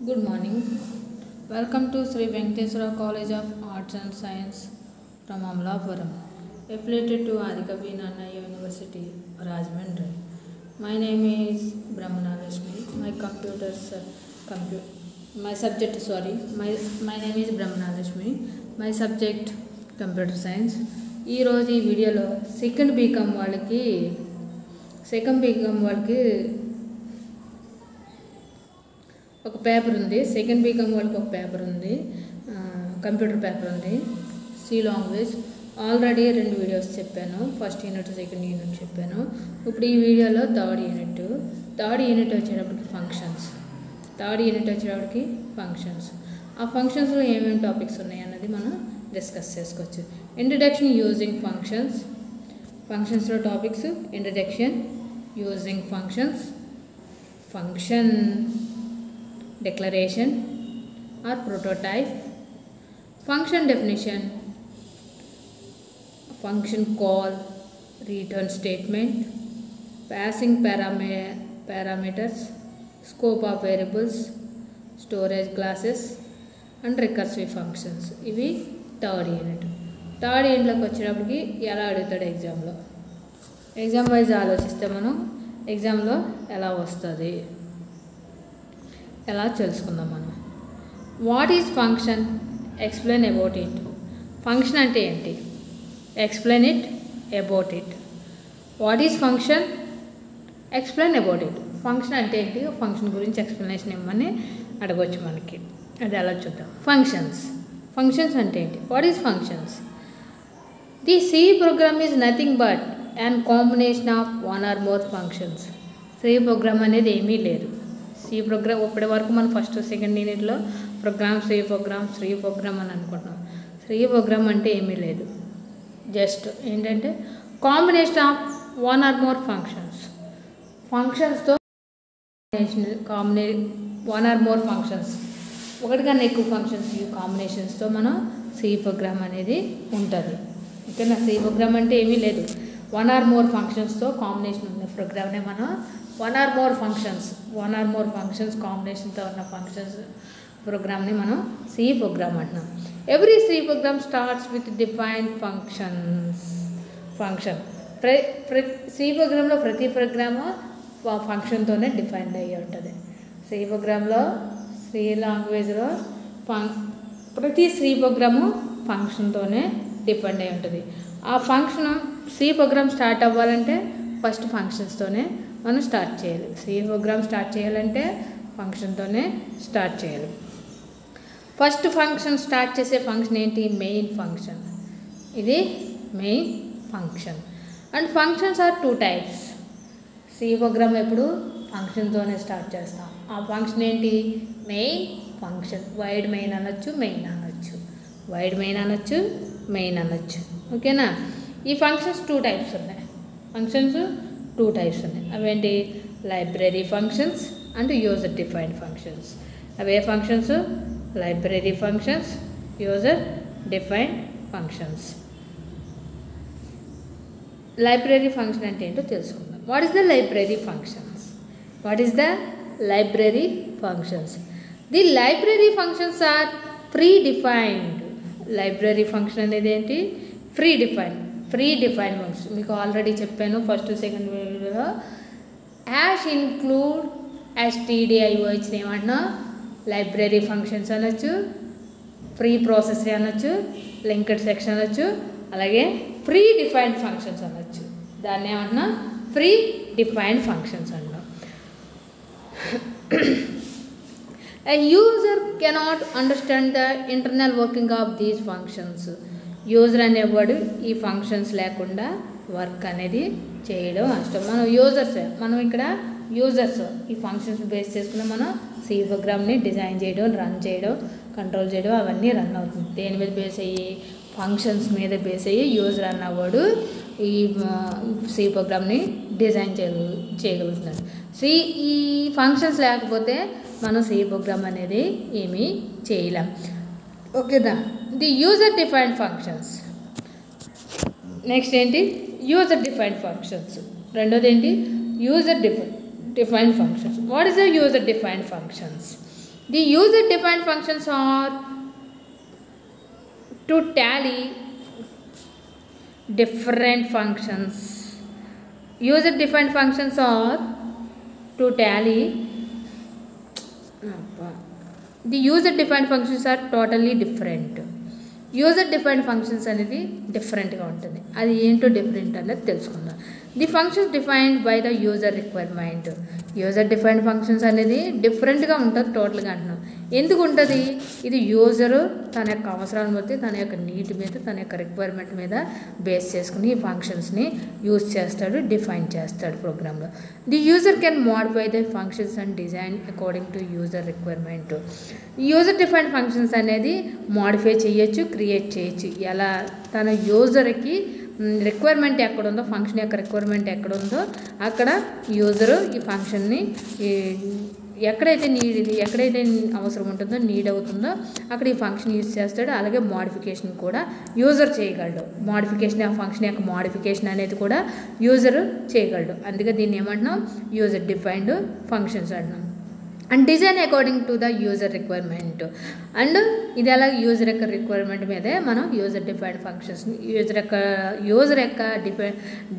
Good morning. Welcome to Sri Venkateswara College of Arts and Science from Amlapuram, affiliated to Adikavi Nana University, Rajahmundry. My name is Brahmana Lashmi. My computer su- compu- my subject sorry my my name is Brahmana Lashmi. My subject computer science ఈరోజు ఈ వీడియోలో second B Com వాళ్ళకి second B Com వాళ్ళకి ఒక paper ఉంది second B Com వాళ్ళకి ఒక paper ఉంది ఆ, కంప్యూటర్ పేపర్ ఉంది సి లాంగ్వేజ్ ఆల్రెడీ రెండు వీడియోస్ చెప్పాను ఫస్ట్ యూనిట్ సెకండ్ యూనిట్ చెప్పాను ఇప్పుడు ఈ వీడియోలో థర్డ్ యూనిట్ థర్డ్ యూనిట్ వచ్చేటప్పటికి ఫంక్షన్స్ థర్డ్ యూనిట్ వచ్చేటప్పటికి ఫంక్షన్స్ ఆ ఫంక్షన్స్లో ఏమేమి టాపిక్స్ ఉన్నాయి అన్నది మనం డిస్కస్ చేసుకోవచ్చు ఇంట్రడక్షన్ యూజింగ్ ఫంక్షన్స్ ఫంక్షన్స్లో topics introduction using functions function declaration or prototype function definition function call return statement passing parame- parameters scope of variables storage classes and recursive functions ఇవి third unit third యూనిట్లోకి వచ్చేటప్పటికి ఎలా అడుగుతాడు ఎగ్జామ్లో exam wise ఆలోచిస్తే మనం ఎగ్జామ్లో ఎలా వస్తుంది ఎలా తెలుసుకుందాం మనం what is function explain about it function అంటే ఏంటి explain it about it what is function explain about it function అంటే ఏంటి ఫంక్షన్ గురించి ఎక్స్ప్లెనేషన్ ఇవ్వమని అడగవచ్చు మనకి అది ఎలా చూద్దాం ఫంక్షన్స్ ఫంక్షన్స్ అంటే ఏంటి what is functions the C program is nothing but and combination of one or more functions C program అనేది ఏమీ లేదు సి ప్రోగ్రామ్ ఇప్పటి వరకు మనం ఫస్ట్ సెకండ్ యూనిట్లో program C program C program అని అనుకుంటున్నాం శ్రీ ప్రోగ్రామ్ అంటే ఏమీ లేదు జస్ట్ ఏంటంటే combination of one or more functions ఫంక్షన్స్తో కాంబినే వన్ ఆర్ మోర్ ఫంక్షన్స్ ఒకటి కన్నా ఎక్కువ ఫంక్షన్స్ ఈ కాంబినేషన్స్తో మనం సి ప్రోగ్రామ్ అనేది ఉంటుంది ఓకేనా సి ప్రోగ్రామ్ అంటే ఏమీ లేదు వన్ ఆర్ మోర్ ఫంక్షన్స్తో కాంబినేషన్ ఉన్న ప్రోగ్రామ్నే మనం one or more functions one or more functions కాంబినేషన్తో ఉన్న ఫంక్షన్స్ ప్రోగ్రామ్ని మనం సి ప్రోగ్రామ్ అంటున్నాం every C program starts with defined functions function ప్ర ప్ర సి ప్రోగ్రాంలో ప్రతి ప్రోగ్రాము ఫంక్షన్తోనే డిఫైన్ అయ్యి ఉంటుంది సి ప్రోగ్రాంలో సి లాంగ్వేజ్లో ఫం ప్రతి సి ప్రోగ్రాము ఫంక్షన్తోనే డిపెండ్ అయి ఉంటుంది ఆ ఫంక్షన్ సి ప్రోగ్రామ్ స్టార్ట్ అవ్వాలంటే ఫస్ట్ ఫంక్షన్స్తోనే మనం స్టార్ట్ చేయాలి సి ప్రోగ్రామ్ స్టార్ట్ చేయాలంటే ఫంక్షన్తోనే స్టార్ట్ చేయాలి ఫస్ట్ ఫంక్షన్ స్టార్ట్ చేసే ఫంక్షన్ ఏంటి మెయిన్ ఫంక్షన్ ఇది main function and functions are two types C program ఎప్పుడు ఫంక్షన్తోనే స్టార్ట్ చేస్తాం ఆ ఫంక్షన్ ఏంటి మెయిన్ ఫంక్షన్ వైడ్ మెయిన్ అనొచ్చు మెయిన్ అనొచ్చు వైడ్ మెయిన్ అనొచ్చు మెయిన్ అనొచ్చు ఓకేనా ఈ ఫంక్షన్స్ టూ టైప్స్ ఉన్నాయి ఫంక్షన్స్ టూ టైప్స్ ఉన్నాయి అవేంటి library functions and user defined functions అవే functions library functions user defined functions library function అంటే ఏంటో తెలుసుకుందాం what is the library functions what is the library functions the library functions are predefined library function అనేది ఏంటి predefine predefine function మీకు already చెప్పాను first second వీడియోలో hash include hash stdio ఇచ్చిన ఏమన్నా లైబ్రరీ ఫంక్షన్స్ అనొచ్చు preprocessor అనొచ్చు linked section అనొచ్చు అలాగే ఫ్రీ డిఫైన్డ్ ఫంక్షన్స్ అనొచ్చు దాన్ని ఏమన్నా ఫ్రీ డిఫైన్డ్ ఫంక్షన్స్ అన్నాం A user cannot understand the internal working of these functions. User అనేవాడు ఈ ఫంక్షన్స్ లేకుండా వర్క్ అనేది చేయడం కష్టం మనం యూజర్స్ మనం ఇక్కడ యూజర్స్ ఈ ఫంక్షన్స్ బేస్ చేసుకుని మనం సి ప్రోగ్రామ్ని డిజైన్ చేయడం రన్ చేయడం కంట్రోల్ చేయడం అవన్నీ రన్ అవుతుంది దేని మీద బేస్ అయ్యి ఫంక్షన్స్ మీద బేస్ అయ్యి యూజర్ అన్నవాడు ఈ సి ప్రోగ్రామ్ని డిజైన్ చేయగల చేయగలుగుతున్నాడు సి ఈ ఫంక్షన్స్ లేకపోతే మనం సి ప్రోగ్రామ్ అనేది ఏమీ చేయలేం ఓకేదా the user defined functions next ఏంటి యూజర్ డిఫైన్డ్ ఫంక్షన్స్ రెండోది ఏంటి user define defined functions what is the user defined functions the user defined functions are totally different functions user defined functions are to tally the user defined functions are totally different user defined functions అనేది డిఫరెంట్గా ఉంటుంది అది ఏంటో different అనేది తెలుసుకుందాం the functions defined by the user requirement user defined functions అనేది డిఫరెంట్గా ఉంటుంది టోటల్గా అంటున్నాం ఎందుకు ఉంటుంది ఇది యూజరు తన యొక్క అవసరాలను బట్టి తన యొక్క నీటి మీద తన యొక్క రిక్వైర్మెంట్ మీద బేస్ చేసుకుని ఈ ఫంక్షన్స్ని యూజ్ చేస్తాడు డిఫైన్ చేస్తాడు ప్రోగ్రాంలో the user can modify the functions and design according to user requirement user defined functions అనేది మోడిఫై చేయొచ్చు క్రియేట్ చేయొచ్చు ఎలా తన యూజర్కి రిక్వైర్మెంట్ ఎక్కడ ఉందో ఫంక్షన్ యొక్క రిక్వైర్మెంట్ ఎక్కడ ఉందో అక్కడ యూజరు ఈ ఫంక్షన్ని ఎక్కడైతే నీడ్ ఎక్కడైతే అవసరం ఉంటుందో నీడ్ అవుతుందో అక్కడ ఈ ఫంక్షన్ యూజ్ చేస్తాడు అలాగే మోడిఫికేషన్ కూడా యూజర్ చేయగలడు మోడిఫికేషన్ ఆ ఫంక్షన్ యొక్క మోడిఫికేషన్ అనేది కూడా యూజర్ చేయగలడు అందుకే దీన్ని ఏమంటున్నాం యూజర్ డిఫైన్డ్ ఫంక్షన్స్ అంటున్నాం and design according to the user requirement and ఇది అలా యూజర్ యొక్క రిక్వైర్మెంట్ మీదే మనం యూజర్ డిఫైన్డ్ ఫంక్షన్స్ యూజర్ యొక్క యూజర్ యొక్క డిఫై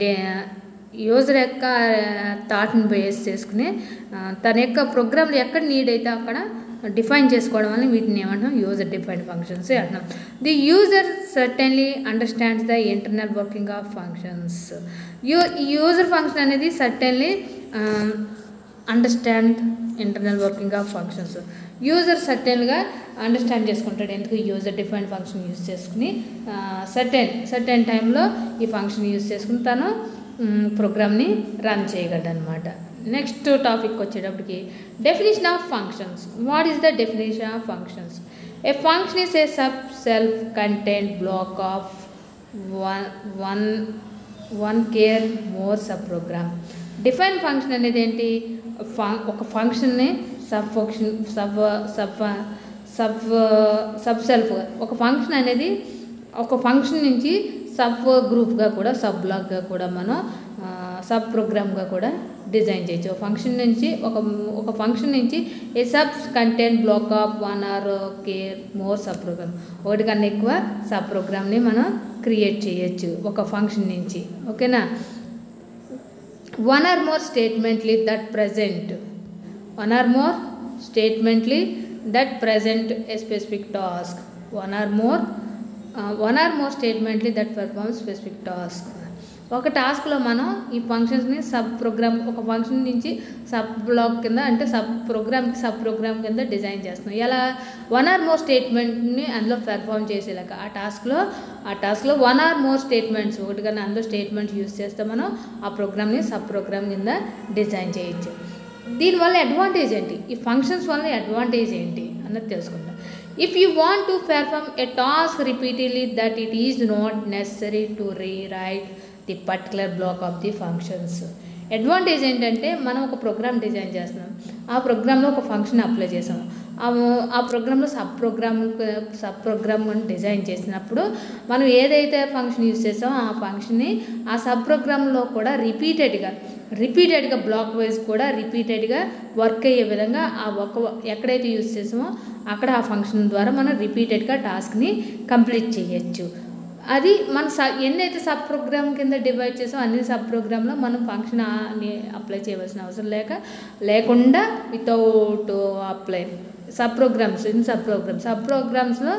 యూజర్ యొక్క థాట్ని బేస్ చేసుకుని తన యొక్క ప్రోగ్రామ్లు ఎక్కడ నీడ్ అయితే అక్కడ డిఫైన్ చేసుకోవడం వల్ల వీటిని ఏమంటాం యూజర్ డిఫైన్డ్ ఫంక్షన్స్ అంటున్నాం the user certainly understands the internal working of functions యూ యూజర్ ఫంక్షన్ అనేది certainly understand internal working of functions user సర్టెన్గా అండర్స్టాండ్ చేసుకుంటాడు ఎందుకు యూజర్ డిఫైన్ ఫంక్షన్ యూజ్ చేసుకుని సర్టెన్ సర్టెన్ టైంలో ఈ ఫంక్షన్ యూజ్ చేసుకుని తను ప్రోగ్రామ్ని రన్ చేయగలడు అనమాట నెక్స్ట్ టాపిక్ వచ్చేటప్పటికి definition of functions what is the definition of functions a function is a sub self content block of one one one care more sub program define function అనేది ఏంటి ఒక ఫంక్షన్ని sub function sub sub sub sub self ఒక function అనేది ఒక function నుంచి sub గ్రూప్గా కూడా సబ్ బ్లాక్గా కూడా మనం సబ్ ప్రోగ్రామ్గా కూడా డిజైన్ చేయొచ్చు ఒక ఫంక్షన్ నుంచి ఒక ఒక ఫంక్షన్ నుంచి a sub content block of one or care more sub program ఒకటి కన్నా ఎక్కువ సబ్ ప్రోగ్రామ్ని మనం క్రియేట్ చేయొచ్చు ఒక ఫంక్షన్ నుంచి ఓకేనా one or more statemently that present one or more statemently that present a specific task one or more uh, one or more statemently that perform specific task ఒక టాస్క్లో మనం ఈ ఫంక్షన్స్ని సబ్ ప్రోగ్రామ్ ఒక ఫంక్షన్ నుంచి sub block కింద అంటే sub ప్రోగ్రామ్కి సబ్ ప్రోగ్రామ్ కింద డిజైన్ చేస్తున్నాం ఎలా వన్ ఆర్ మోర్ స్టేట్మెంట్ని అందులో పెర్ఫామ్ చేసేలాగా ఆ టాస్క్లో ఆ టాస్క్లో వన్ ఆర్ మోర్ స్టేట్మెంట్స్ ఒకటి కానీ అందులో స్టేట్మెంట్స్ యూస్ చేస్తే మనం ఆ ప్రోగ్రామ్ని సబ్ ప్రోగ్రామ్ కింద డిజైన్ చేయొచ్చు దీనివల్ల అడ్వాంటేజ్ ఏంటి ఈ ఫంక్షన్స్ వల్ల అడ్వాంటేజ్ ఏంటి అన్నది తెలుసుకుందాం if you want to perform a task repeatedly that it is not necessary to rewrite the particular block of the functions advantage ఏంటంటే మనం ఒక ప్రోగ్రామ్ డిజైన్ చేస్తున్నాం ఆ ప్రోగ్రాంలో ఒక ఫంక్షన్ అప్లై చేసాం ఆ ప్రోగ్రాంలో sub program sub program design చేసినప్పుడు మనం ఏదైతే ఫంక్షన్ యూజ్ చేసామో ఆ ఫంక్షన్ని ఆ సబ్ ప్రోగ్రాంలో కూడా రిపీటెడ్గా రిపీటెడ్గా బ్లాక్ వైజ్ కూడా రిపీటెడ్గా వర్క్ అయ్యే విధంగా ఆ ఒక ఎక్కడైతే యూజ్ చేసామో అక్కడ ఆ ఫంక్షన్ ద్వారా మనం రిపీటెడ్గా టాస్క్ని కంప్లీట్ చేయొచ్చు అది మన స ఎన్నైతే సబ్ ప్రోగ్రామ్ కింద డివైడ్ చేసామో అన్ని సబ్ ప్రోగ్రాంలో మనం ఫంక్షన్ అప్లై చేయవలసిన అవసరం లేక లేకుండా without apply sub programs in sub programs sub ప్రోగ్రామ్స్లో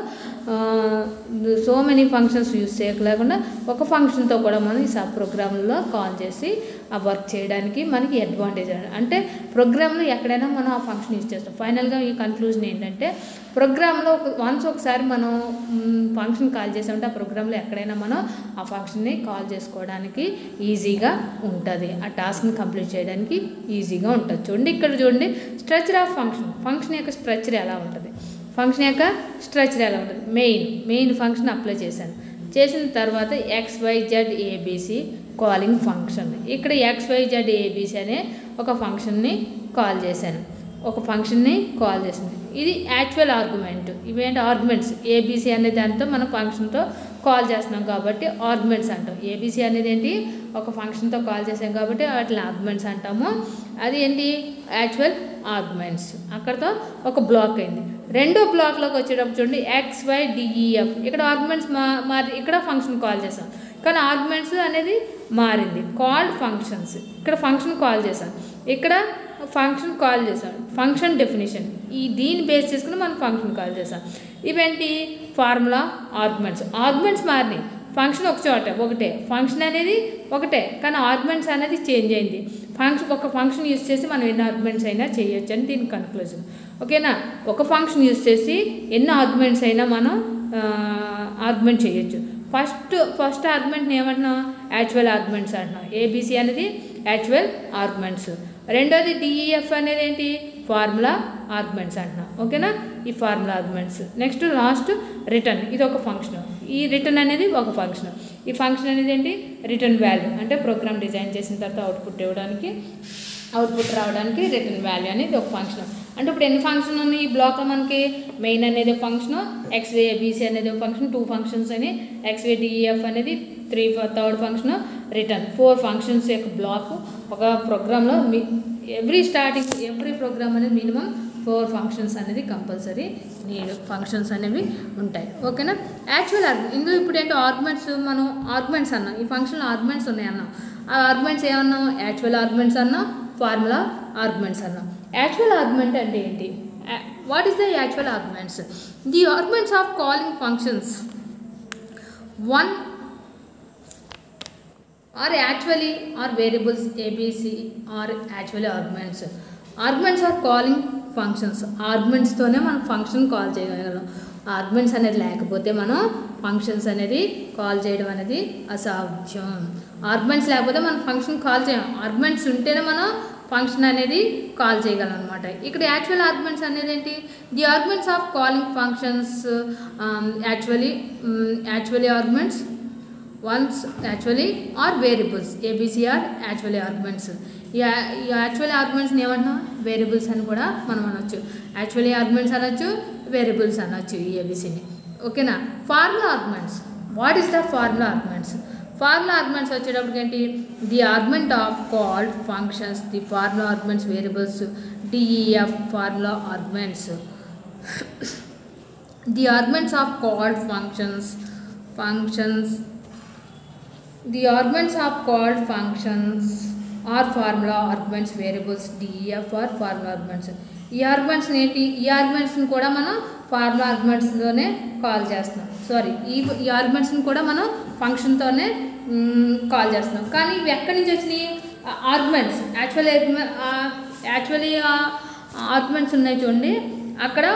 సో మెనీ ఫంక్షన్స్ యూస్ చేయలేకుండా ఒక ఫంక్షన్తో కూడా మనం ఈ సబ్ ప్రోగ్రాంలో కాల్ చేసి ఆ వర్క్ చేయడానికి మనకి అడ్వాంటేజ్ అంటే ప్రోగ్రాంలో ఎక్కడైనా మనం ఆ ఫంక్షన్ యూజ్ చేస్తాం ఫైనల్గా ఈ కన్క్లూజన్ ఏంటంటే ప్రోగ్రాంలో వన్స్ ఒకసారి మనం ఫంక్షన్ కాల్ చేసామంటే ఆ ప్రోగ్రాంలో ఎక్కడైనా మనం ఆ ఫంక్షన్ని కాల్ చేసుకోవడానికి ఈజీగా ఉంటుంది ఆ టాస్క్ని కంప్లీట్ చేయడానికి ఈజీగా ఉంటుంది చూడండి ఇక్కడ చూడండి స్ట్రక్చర్ ఆఫ్ ఫంక్షన్ ఫంక్షన్ యొక్క స్ట్రక్చర్ ఎలా ఉంటుంది ఫంక్షన్ యొక్క స్ట్రక్చర్ ఎలా ఉంటుంది మెయిన్ మెయిన్ ఫంక్షన్ అప్లై చేశాను చేసిన తర్వాత X Y Z ABC calling function ఇక్కడ ఎక్స్ వై జెడ్ ఏబీసీ అనే ఒక ఫంక్షన్ని కాల్ చేశాను ఒక ఫంక్షన్ని కాల్ చేసింది ఇది యాక్చువల్ ఆర్గ్యుమెంట్ ఇవేంటి ఆర్గ్యుమెంట్స్ ఏబీసీ అనే దాంతో మనం ఫంక్షన్తో కాల్ చేస్తున్నాం కాబట్టి ఆర్గ్యుమెంట్స్ అంటాం ఏబీసీ అనేది ఏంటి ఒక ఫంక్షన్తో కాల్ చేసాం కాబట్టి వాటిని ఆర్గ్యుమెంట్స్ అంటాము అది ఏంటి యాక్చువల్ ఆర్గ్యుమెంట్స్ అక్కడతో ఒక బ్లాక్ అయింది రెండో బ్లాక్లోకి వచ్చేటప్పుడు చూడండి ఎక్స్ వై డిఈఎఫ్ ఇక్కడ ఆర్గ్యుమెంట్స్ మా మారి ఇక్కడ ఫంక్షన్ కాల్ చేసాం కానీ ఆర్గ్యుమెంట్స్ అనేది మారింది కాల్డ్ ఫంక్షన్స్ ఇక్కడ ఫంక్షన్ కాల్ చేసాం ఇక్కడ ఫంక్షన్ కాల్ చేసాం ఫంక్షన్ డెఫినేషన్ ఈ దీన్ని బేస్ చేసుకుని మనం ఫంక్షన్ కాల్ చేసాం ఇవేంటి ఫార్ములా ఆర్గ్యుమెంట్స్ ఆర్గ్యుమెంట్స్ మారినాయి ఫంక్షన్ ఒక చోట ఒకటే ఫంక్షన్ అనేది ఒకటే కానీ ఆర్గ్యుమెంట్స్ అనేది చేంజ్ అయింది ఫంక్షన్ ఒక ఫంక్షన్ యూస్ చేసి మనం ఎన్ని ఆర్గ్యుమెంట్స్ అయినా చేయొచ్చు అని దీని కన్క్లూజన్ ఓకేనా ఒక ఫంక్షన్ యూస్ చేసి ఎన్ని ఆర్గ్యుమెంట్స్ అయినా మనం ఆర్గ్యుమెంట్ చేయొచ్చు ఫస్ట్ ఫస్ట్ ఆర్గ్యుమెంట్ని ఏమంటున్నాం యాక్చువల్ ఆర్గ్యుమెంట్స్ అంటున్నాం ఏబీసీ అనేది యాక్చువల్ ఆర్గ్యుమెంట్స్ రెండోది డిఈఎఫ్ అనేది ఏంటి ఫార్ములా ఆర్గ్యుమెంట్స్ అంటున్నాం ఓకేనా ఈ formula arguments next last return ఇది ఒక ఫంక్షన్ ఈ రిటర్న్ అనేది ఒక ఫంక్షన్ ఈ ఫంక్షన్ అనేది ఏంటి రిటర్న్ వాల్యూ అంటే ప్రోగ్రామ్ డిజైన్ చేసిన తర్వాత అవుట్పుట్ ఇవ్వడానికి అవుట్పుట్ రావడానికి రిటర్న్ వాల్యూ అనేది ఒక ఫంక్షన్ అంటే ఇప్పుడు ఎన్ని ఫంక్షన్ ఉన్నాయి ఈ బ్లాక్లో మనకి మెయిన్ అనేది ఒక ఫంక్షన్ ఎక్స్వే బీసీ అనేది ఒక ఫంక్షన్ టూ ఫంక్షన్స్ అని ఎక్స్వే డిఈఎఫ్ అనేది three third function return four functions యొక్క బ్లాక్ ఒక ప్రోగ్రాంలో మీ ఎవ్రీ స్టార్టింగ్ ఎవ్రీ ప్రోగ్రామ్ అనేది మినిమం ఫోర్ ఫంక్షన్స్ అనేది కంపల్సరీ నీడ్ ఫంక్షన్స్ అనేవి ఉంటాయి ఓకేనా యాక్చువల్ ఇందులో ఇప్పుడు ఏంటో ఆర్గ్యుమెంట్స్ మనం ఆర్గ్యుమెంట్స్ అన్నాం ఈ ఫంక్షన్లో ఆర్గ్యుమెంట్స్ ఉన్నాయి అన్నాం ఆ ఆర్గ్యుమెంట్స్ ఏమన్నాం యాక్చువల్ ఆర్గ్యుమెంట్స్ అన్నాం ఫార్ములా ఆర్గ్యుమెంట్స్ అన్నాం యాక్చువల్ ఆర్గ్యుమెంట్ అంటే ఏంటి what is the actual arguments the arguments of calling functions one are actually are variables ABC are actually arguments arguments are calling functions ఆర్గ్యుమెంట్స్తోనే మనం ఫంక్షన్ కాల్ చేయగలం arguments అనేది లేకపోతే మనం ఫంక్షన్స్ అనేది కాల్ చేయడం అనేది అసాధ్యం ఆర్గ్యుమెంట్స్ లేకపోతే మనం ఫంక్షన్ కాల్ చేయం ఆర్గ్యుమెంట్స్ ఉంటేనే మనం ఫంక్షన్ అనేది కాల్ చేయగలం అనమాట ఇక్కడ యాక్చువల్ ఆర్గ్యుమెంట్స్ అనేది ఏంటి the arguments of calling functions actually actually arguments ones actually are variables ABC are actually arguments ఈ యాక్చువల్లీ ఆర్గ్యుమెంట్స్ని ఏమంటున్నాం వేరియబుల్స్ అని కూడా మనం అనొచ్చు యాక్చువల్లీ ఆర్గ్యుమెంట్స్ అనొచ్చు వేరియబుల్స్ అనొచ్చు ఈ ఏబీసీని ఓకేనా formula arguments what is the formula arguments formula arguments వచ్చేటప్పటికి ఏంటి the argument of called functions the formula arguments variables DEF formula arguments the arguments of called functions functions The arguments of called functions are formula arguments variables def or formula arguments ఈ arguments ఏంటి ఈ ఆర్గ్యుమెంట్స్ని కూడా మనం formula ఆర్గ్యుమెంట్స్లోనే call చేస్తున్నాం sorry ఈ ఈ ఆర్గ్యుమెంట్స్ని కూడా మనం ఫంక్షన్తోనే కాల్ చేస్తున్నాం కానీ ఇవి ఎక్కడి నుంచి వచ్చినాయి ఆర్గ్యుమెంట్స్ యాక్చువల్ యాక్చువల్లీ ఆర్గ్యుమెంట్స్ ఉన్నాయి చూడండి అక్కడ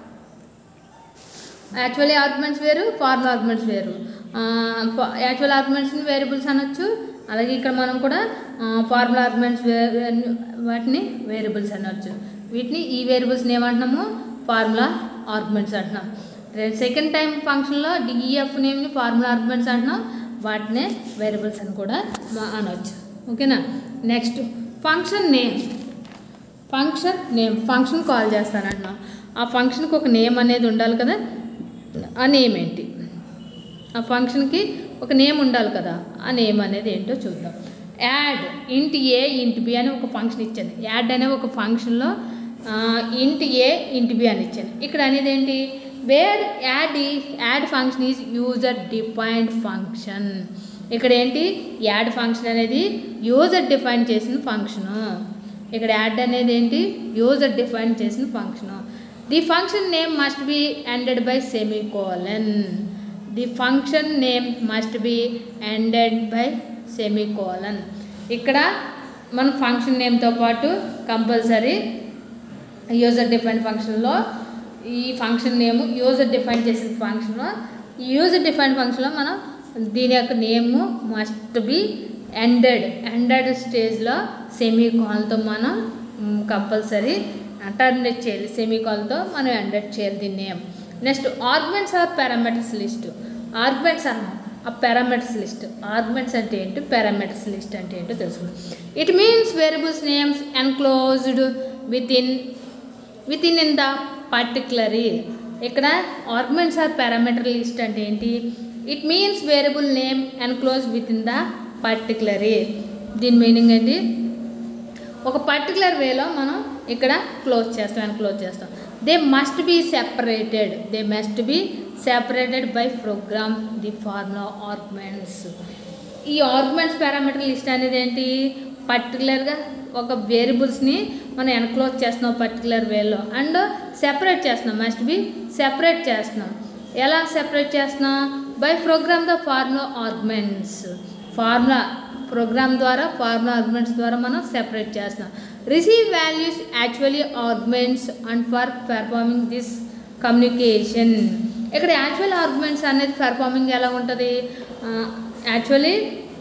యాక్చువల్లీ ఆర్గ్యుమెంట్స్ వేరు ఫార్ములా ఆర్గ్యుమెంట్స్ వేరు యాక్చువల్ ఆర్గ్యుమెంట్స్ని వేరియబుల్స్ అనొచ్చు అలాగే ఇక్కడ మనం కూడా ఫార్ములా ఆర్గ్యుమెంట్స్ వాటిని వేరియబుల్స్ అనొచ్చు వీటిని ఈ వేరియబుల్స్ని ఏమంటున్నాము ఫార్ములా ఆర్గ్యుమెంట్స్ అంటున్నాం సెకండ్ టైం ఫంక్షన్లో డిఈఎఫ్ నేమ్ని ఫార్ములా ఆర్గ్యుమెంట్స్ అంటున్నాం వాటినే వేరియబుల్స్ అని కూడా అనొచ్చు ఓకేనా next function name function name function call చేస్తానంటున్నాం ఆ ఫంక్షన్కి ఒక నేమ్ అనేది ఉండాలి కదా ఆ నేమ్ ఏంటి ఆ ఫంక్షన్కి ఒక నేమ్ ఉండాలి కదా ఆ నేమ్ అనేది ఏంటో చూద్దాం యాడ్ ఇంట్ ఏ ఇంట్ బి అని ఒక ఫంక్షన్ ఇచ్చాను యాడ్ అనే ఒక ఫంక్షన్లో ఇంట్ ఏ ఇంట్ బి అని ఇచ్చాను ఇక్కడ అనేది ఏంటి వేర్ యాడ్ ఈ add function is user defined function ఇక్కడ ఏంటి యాడ్ ఫంక్షన్ అనేది యూజర్ డిఫైన్ చేసిన ఫంక్షను ఇక్కడ యాడ్ అనేది ఏంటి యూజర్ డిఫైన్ చేసిన function the function name must be ended by semicolon the function name must be ended by semicolon ఇక్కడ మన ఫంక్షన్ నేమ్తో పాటు కంపల్సరీ యూజర్ డిఫైన్ ఫంక్షన్లో ఈ ఫంక్షన్ నేమ్ యూజర్ డిఫైన్ చేసిన ఫంక్షన్లో ఈ యూజర్ డిఫైన్ ఫంక్షన్లో మనం దీని యొక్క name must be ended ended స్టేజ్లో సెమీ కాల్తో మనం కంపల్సరీ టర్మినేట్ చేయాలి సెమీ కాల్తో మనం ఎండెడ్ చేయాలి దీని name next arguments or parameters list arguments అన్నాం ఆ పారామీటర్స్ లిస్ట్ ఆర్గ్యుమెంట్స్ అంటే ఏంటి పారామీటర్స్ లిస్ట్ అంటే ఏంటో తెలుసుకుందాం it means variables names enclosed within within in the particularly ఇక్కడ ఆర్గ్యుమెంట్స్ ఆర్ పారామీటర్ లిస్ట్ అంటే ఏంటి it means variable name enclose within the particular దీని మీనింగ్ ఏంటి ఒక పర్టికులర్ వేలో మనం ఇక్కడ క్లోజ్ చేస్తాం అండ్ క్లోజ్ చేస్తాం they must be separated they must be separated by program the formula arguments ఈ ఆర్గ్మెంట్స్ పారామీటర్ లిస్ట్ అనేది ఏంటి పర్టికులర్గా ఒక వేరియబుల్స్ని మనం ఎన్క్లోజ్ చేస్తున్నాం పర్టికులర్ వేలో అండ్ సెపరేట్ చేస్తున్నాం మస్ట్ బి సెపరేట్ చేస్తున్నాం ఎలా సెపరేట్ చేస్తున్నాం by program the formula arguments formula program ద్వారా ఫార్ములా ఆర్గ్మెంట్స్ ద్వారా మనం సెపరేట్ చేస్తున్నాం receive values actually arguments and for performing this communication ఇక్కడ యాక్చువల్ ఆర్గ్మెంట్స్ అనేది పెర్ఫార్మింగ్ ఎలా ఉంటుంది actually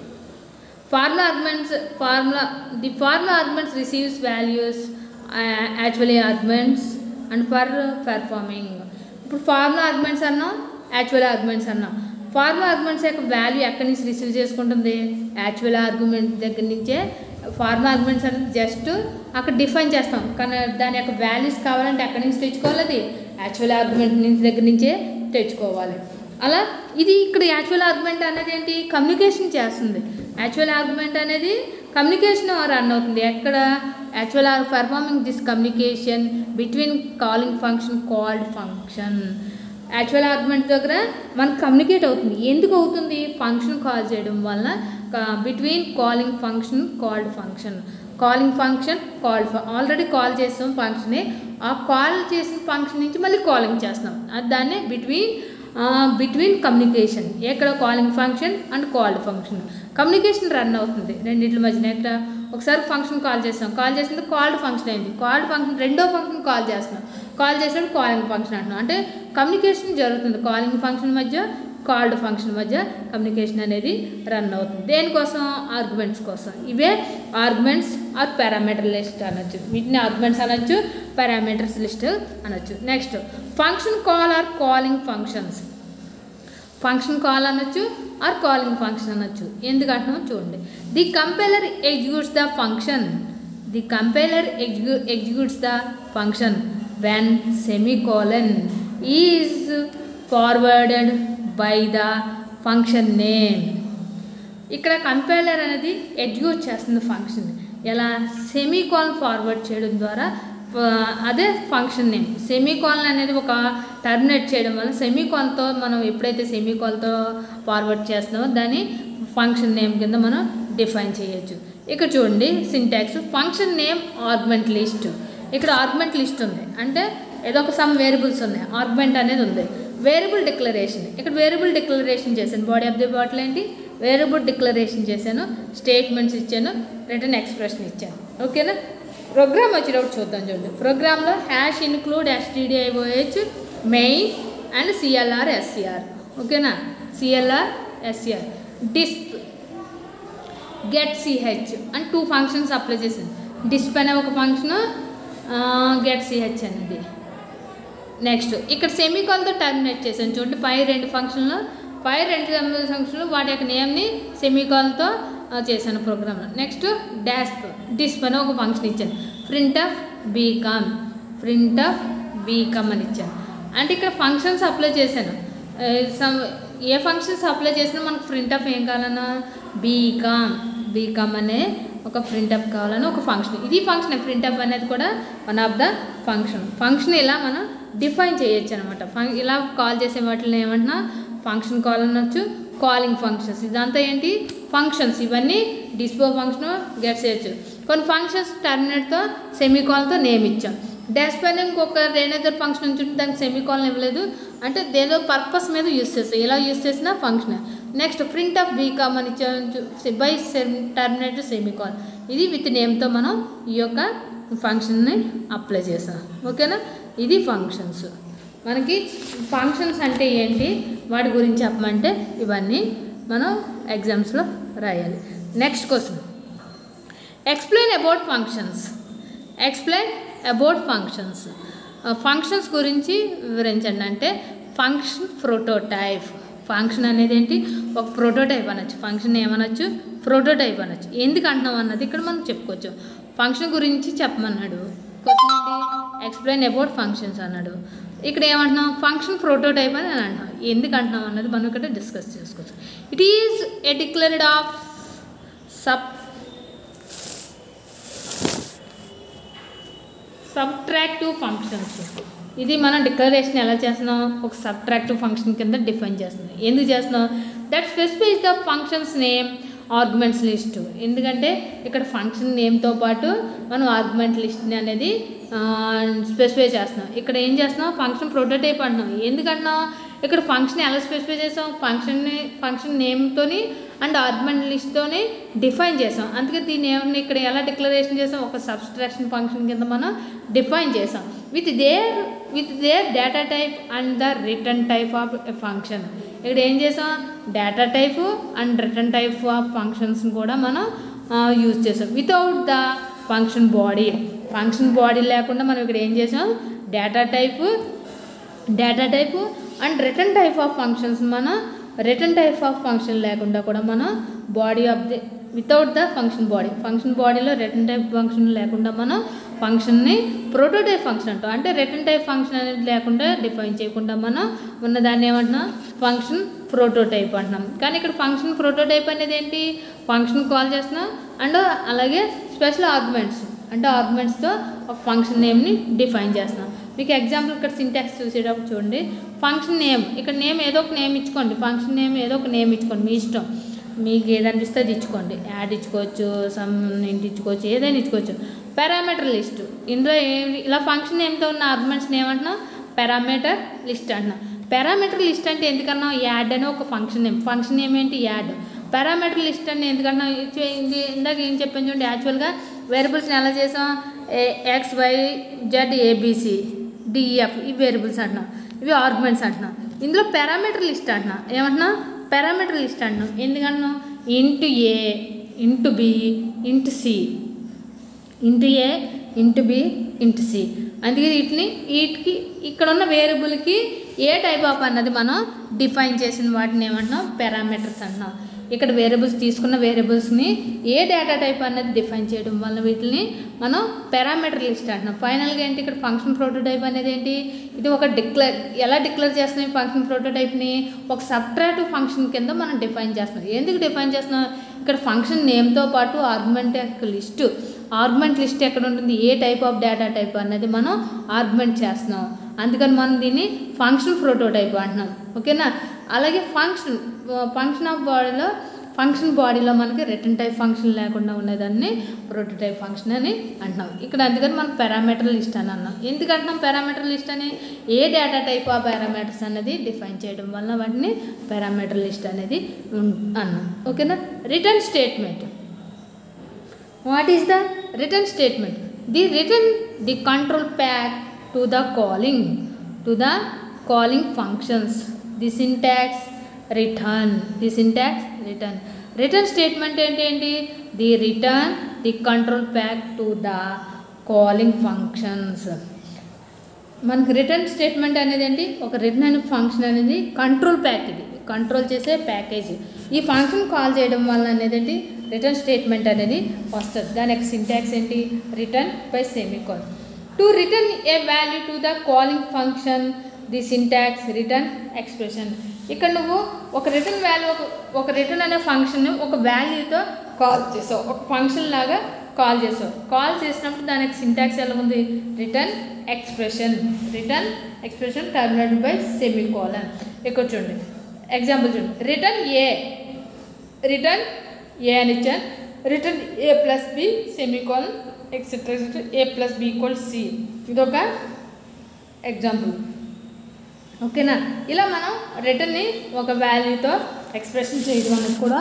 formula arguments formula the formula arguments receives values actually arguments and for performing ఇప్పుడు formula arguments అన్నాం actual arguments అన్నాం formula arguments యొక్క value ఎక్కడి నుంచి రిసీవ్ చేసుకుంటుంది యాక్చువల్ ఆర్గ్యుమెంట్ దగ్గర నుంచే ఫార్ములా ఆర్గ్యుమెంట్స్ అనేది జస్ట్ అక్కడ డిఫైన్ చేస్తాం కానీ దాని యొక్క వాల్యూస్ కావాలంటే ఎక్కడి నుంచి తెచ్చుకోవాలి అది యాక్చువల్ ఆర్గ్యుమెంట్ నుంచి దగ్గర నుంచే తెచ్చుకోవాలి అలా ఇది ఇక్కడ యాక్చువల్ ఆర్గ్యుమెంట్ అనేది ఏంటి కమ్యూనికేషన్ చేస్తుంది యాక్చువల్ ఆర్గ్యుమెంట్ అనేది కమ్యూనికేషన్ రన్ అవుతుంది ఎక్కడ actual are performing this communication between calling function called function actual argument దగ్గర మనకు కమ్యూనికేట్ అవుతుంది ఎందుకు అవుతుంది ఫంక్షన్ కాల్ చేయడం వల్ల between calling function called function calling function called already call చేస్తాం ఫంక్షనే ఆ కాల్ చేసిన ఫంక్షన్ నుంచి మళ్ళీ కాలింగ్ చేస్తాం అది దాన్నే బిట్వీన్ బిట్వీన్ కమ్యూనికేషన్ ఎక్కడ calling function and called function communication run అవుతుంది రెండింటి మధ్యన ఎక్కడ ఒకసారి ఫంక్షన్ కాల్ చేస్తాం కాల్ చేసింది కాల్డ్ ఫంక్షన్ అయింది కాల్డ్ ఫంక్షన్ రెండో ఫంక్షన్ కాల్ చేస్తున్నాం కాల్ చేసినప్పుడు కాలింగ్ ఫంక్షన్ అంటున్నాం అంటే కమ్యూనికేషన్ జరుగుతుంది కాలింగ్ ఫంక్షన్ మధ్య కాల్డ్ ఫంక్షన్ మధ్య కమ్యూనికేషన్ అనేది రన్ అవుతుంది దేనికోసం ఆర్గ్యుమెంట్స్ కోసం ఇవే ఆర్గ్యుమెంట్స్ ఆర్ పారామీటర్ లిస్ట్ అనొచ్చు వీటిని ఆర్గ్యుమెంట్స్ అనొచ్చు పారామీటర్స్ లిస్ట్ అనొచ్చు next function call or calling functions function call అనొచ్చు ఆర్ కాలింగ్ ఫంక్షన్ అనొచ్చు ఎందుకంటున్నాం చూడండి the compiler executes the function the compiler execute executes the function when semicolon is forwarded by the function name ఇక్కడ compiler అనేది execute చేస్తుంది function ఎలా semicolon forward చేయడం ద్వారా అదే ఫంక్షన్ నేమ్ సెమీకాల్ అనేది ఒక టర్మినేట్ చేయడం వల్ల సెమీకాల్తో మనం ఎప్పుడైతే సెమీకాల్తో ఫార్వర్డ్ చేస్తున్నామో దాన్ని ఫంక్షన్ నేమ్ కింద మనం డిఫైన్ చేయొచ్చు ఇక్కడ చూడండి syntax function name argument list ఇక్కడ ఆర్గ్మెంట్ లిస్ట్ ఉంది అంటే ఏదో ఒక సమ్ వేరియబుల్స్ ఉన్నాయి ఆర్గ్మెంట్ అనేది ఉంది వేరియబుల్ డిక్లరేషన్ ఇక్కడ వేరియబుల్ డిక్లరేషన్ చేశాను బాడీ ఆఫ్ ది బాటిల్ ఏంటి వేరియబుల్ డిక్లరేషన్ చేశాను స్టేట్మెంట్స్ ఇచ్చాను రిటర్న్ ఎక్స్ప్రెషన్ ఇచ్చాను ఓకేనా ప్రోగ్రామ్ వచ్చేటప్పుడు చూద్దాం చూడండి ప్రోగ్రాంలో hash include STDIOH main and CLR SCR ఓకేనా CLR SCR disp get CH అని టూ ఫంక్షన్స్ అప్లై చేశాను డిస్ప్ అనే ఒక ఫంక్షన్ గెట్ సిహెచ్ అనేది నెక్స్ట్ ఇక్కడ సెమీకాల్తో టర్మినేట్ చేశాను చూడండి పై రెండు ఫంక్షన్లు పై రెండు ఫంక్షన్లు వాటి యొక్క నేమ్ని సెమీకాల్తో చేశాను ప్రోగ్రామ్లో నెక్స్ట్ డాస్ప్ డిస్ప్ అని ఒక ఫంక్షన్ ఇచ్చాను print of become print of become అని ఇచ్చాను అంటే ఇక్కడ ఫంక్షన్స్ అప్లై చేశాను సమ్ ఏ ఫంక్షన్స్ అప్లై చేసినా మనకు ప్రింట్ ఆఫ్ ఏం కావాలన్నా బీకామ్ బీకామ్ అనే ఒక ప్రింట్ అప్ కావాలని ఒక ఫంక్షన్ ఇది ఫంక్షన్ ప్రింట్ అప్ అనేది కూడా one of the function function ఇలా మనం డిఫైన్ చేయొచ్చు అనమాట ఫంక్ ఇలా కాల్ చేసే వాటిని ఏమంటున్నా ఫంక్షన్ కాల్ అనొచ్చు కాలింగ్ ఫంక్షన్స్ ఇదంతా ఏంటి ఫంక్షన్స్ ఇవన్నీ డిస్పో ఫంక్షన్ గెట్ చేయొచ్చు కొన్ని ఫంక్షన్స్ టర్మినేట్తో సెమీకాల్తో నేమ్ ఇచ్చాం డాష్ పైన ఇంకొక రేనేదర్ ఫంక్షన్ ఉంచుంటే దానికి సెమీకాల్ ఇవ్వలేదు అంటే ఏదో పర్పస్ మీద యూస్ చేస్తాం ఇలా యూస్ చేసిన function next print of become అని ఇచ్చాం బై టర్మినేట్ సెమీకాల్ ఇది విత్ నేమ్తో మనం ఈ యొక్క ఫంక్షన్ని అప్లై చేసాం ఓకేనా ఇది ఫంక్షన్స్ మనకి ఫంక్షన్స్ అంటే ఏంటి వాటి గురించి చెప్పమంటే ఇవన్నీ మనం ఎగ్జామ్స్లో రాయాలి next question explain about functions explain about functions functions గురించి వివరించండి అంటే ఫంక్షన్ ప్రోటోటైప్ ఫంక్షన్ అనేది ఏంటి ఒక ప్రోటోటైప్ అనొచ్చు ఫంక్షన్ ఏమనొచ్చు ప్రోటోటైప్ అనొచ్చు ఎందుకు అంటున్నాం అన్నది ఇక్కడ మనం చెప్పుకోవచ్చు ఫంక్షన్ గురించి చెప్పమన్నాడు క్వశ్చన్ ఏంటి ఎక్స్ప్లెయిన్ అబౌట్ ఫంక్షన్స్ అన్నాడు ఇక్కడ ఏమంటున్నాం ఫంక్షన్ ప్రోటోటైప్ అని అంటున్నాం ఎందుకు అంటున్నాం అన్నది మనం ఇక్కడ డిస్కస్ చేసుకోవచ్చు it is a declared of sub subtractive functions ఇది మనం డిక్లరేషన్ ఎలా చేస్తున్నాం ఒక సబ్ట్రాక్టివ్ ఫంక్షన్ కింద డిఫైన్ చేస్తున్నాం ఎందుకు చేస్తున్నాం that specifies the functions name arguments list ఎందుకంటే ఇక్కడ ఫంక్షన్ నేమ్తో పాటు మనం ఆర్గ్యుమెంట్ లిస్ట్ని అనేది స్పెసిఫై చేస్తున్నాం ఇక్కడ ఏం చేస్తున్నాం ఫంక్షన్ ప్రోటోటైప్ అంటున్నాం ఎందుకంటున్నాం ఇక్కడ ఫంక్షన్ ఎలా స్పెసిఫై చేసాం ఫంక్షన్ని ఫంక్షన్ నేమ్తోని అండ్ ఆర్గ్యుమెంట్ లిస్ట్తోని డిఫైన్ చేసాం అందుకే దీన్ని ఏమన్నా ఇక్కడ ఎలా డిక్లరేషన్ చేసాం ఒక సబ్స్ట్రాక్షన్ ఫంక్షన్ కింద మనం డిఫైన్ చేసాం with their with their data type and the return type of function ఇక్కడ ఏం చేసాం data type and return type of ఫంక్షన్స్ని కూడా మనం యూజ్ చేసాం without the function body function body లేకుండా మనం ఇక్కడ ఏం చేసాం data type data type and return type of functions మనం రిటర్న్ టైప్ ఆఫ్ ఫంక్షన్ లేకుండా కూడా మనం body of the without the function body function బాడీలో రిటర్న్ టైప్ ఫంక్షన్ లేకుండా మనం ఫంక్షన్ని ప్రోటోటైప్ ఫంక్షన్ అంటాం అంటే రిటర్న్ టైప్ ఫంక్షన్ అనేది లేకుండా డిఫైన్ చేయకుండా మనం ఉన్నదాన్ని ఏమంటున్నాం ఫంక్షన్ ప్రోటోటైప్ అంటున్నాం కానీ ఇక్కడ ఫంక్షన్ ప్రోటోటైప్ అనేది ఏంటి ఫంక్షన్ కాల్ చేస్తున్నాం అండ్ అలాగే స్పెషల్ ఆర్గ్యుమెంట్స్ అంటే ఆర్గ్యుమెంట్స్తో ఒక ఫంక్షన్ నేమ్ని డిఫైన్ చేస్తున్నాం మీకు ఎగ్జాంపుల్ ఇక్కడ సింటాక్స్ చూసేటప్పుడు చూడండి ఫంక్షన్ నేమ్ ఇక్కడ నేమ్ ఏదో ఒక నేమ్ ఇచ్చుకోండి ఫంక్షన్ నేమ్ ఏదో ఒక నేమ్ ఇచ్చుకోండి మీ ఇష్టం మీకు ఏది అనిపిస్తే అది ఇచ్చుకోండి యాడ్ ఇచ్చుకోవచ్చు సమ్ ఇంటి ఇచ్చుకోవచ్చు ఏదైనా ఇచ్చుకోవచ్చు పారామీటర్ లిస్ట్ ఇందులో ఏమి ఇలా ఫంక్షన్ నేమ్తో ఉన్న ఆర్గ్యుమెంట్స్ని ఏమంటున్నాం పారామీటర్ లిస్ట్ అంటున్నాం పారామీటర్ లిస్ట్ అంటే ఎందుకన్నా యాడ్ అనే ఒక ఫంక్షన్ నేమ్ ఫంక్షన్ నేమ్ ఏంటి యాడ్ పారామీటర్ లిస్ట్ అంటే ఎందుకన్నా ఇది- ఇది ఇందాక ఏం చెప్పాను చూడండి యాక్చువల్గా వేరియబుల్స్ని ఎలా చేసాం X Y Z ABC DF ఇవి వేరియబుల్స్ అంటున్నాం ఇవి ఆర్గ్యుమెంట్స్ అంటున్నాం ఇందులో పారామీటర్ లిస్ట్ అంటున్నాం ఏమంటున్నాం పారామీటర్ లిస్ట్ అంటున్నాం ఎందుకంటున్నాం int A int B int C int A int B int C అందుకే వీటిని వీటికి ఇక్కడ ఉన్న వేరియబుల్కి ఏ టైప్ ఆఫ్ అన్నది మనం డిఫైన్ చేసిన వాటిని ఏమంటున్నాం పారామీటర్స్ అంటున్నాం ఇక్కడ వేరియబుల్స్ తీసుకున్న వేరియబుల్స్ని ఏ డేటా టైప్ అన్నది డిఫైన్ చేయడం వల్ల వీటిని మనం పారామీటర్ లిస్ట్ అంటున్నాం ఫైనల్గా ఏంటి ఇక్కడ ఫంక్షన్ ప్రోటోటైప్ అనేది ఏంటి ఇది ఒక డిక్లేర్ ఎలా డిక్లేర్ చేస్తున్నాం ఫంక్షన్ ప్రోటోటైప్ని ఒక సబ్ట్రాక్టివ్ ఫంక్షన్ కింద మనం డిఫైన్ చేస్తున్నాం ఎందుకు డిఫైన్ చేస్తున్నాం ఇక్కడ ఫంక్షన్ నేమ్తో పాటు ఆర్గ్యుమెంట్ యొక్క లిస్టు ఆర్గ్యుమెంట్ లిస్ట్ ఎక్కడ ఉంటుంది ఏ టైప్ ఆఫ్ డేటా టైప్ అన్నది మనం ఆర్గ్యుమెంట్ చేస్తున్నాం అందుకని మనం దీన్ని ఫంక్షన్ ప్రోటోటైప్ అంటున్నాం ఓకేనా అలాగే ఫంక్షన్ ఫంక్షన్ ఆఫ్ బాడీలో ఫంక్షన్ బాడీలో మనకి రిటర్న్ టైప్ ఫంక్షన్ లేకుండా ఉండేదాన్ని ప్రోటోటైప్ ఫంక్షన్ అని అంటున్నాం ఇక్కడ అందుకని మనం పారామీటర్ లిస్ట్ అని అన్నాం ఎందుకు అంటున్నాం పారామీటర్ లిస్ట్ అని ఏ డేటా టైప్ ఆ పారామీటర్స్ అనేది డిఫైన్ చేయడం వల్ల వాటిని పారామీటర్ లిస్ట్ అనేది ఉన్- అన్నాం ఓకేనా return statement what is the return statement the return the control path to the calling to the calling functions the syntax return the syntax return return statement ఏంటి ఏంటి the return the control path to the calling functions మనకి return statement అనేది ఏంటి ఒక return అనే function అనేది control pack ఇది control చేసే ప్యాకేజ్ ఈ ఫంక్షన్ కాల్ చేయడం వల్ల అనేది ఏంటి రిటర్న్ స్టేట్మెంట్ అనేది వస్తుంది దాని యొక్క సింటాక్స్ ఏంటి return by semicolon to return a value to the calling function the syntax return expression ఇక్కడ నువ్వు ఒక రిటర్న్ వాల్యూ ఒక ఒక రిటర్న్ అనే ఫంక్షన్ ఒక వాల్యూతో కాల్ చేసావు ఒక ఫంక్షన్ లాగా కాల్ చేసావు కాల్ చేసినప్పుడు దానికి సింటాక్స్ ఎలా ఉంది return expression return expression terminated by semicolon ఇక్కడ చూడండి ఎగ్జాంపుల్ చూడండి రిటర్న్ ఏ రిటర్న్ ఏ అని ఇచ్చాను return a plus b semicolon etcetera etcetera a plus b equal c ఇదొక ఎగ్జాంపుల్ ఓకేనా ఇలా మనం రిటర్న్ని ఒక వాల్యూతో ఎక్స్ప్రెషన్ చేయడం అనేది కూడా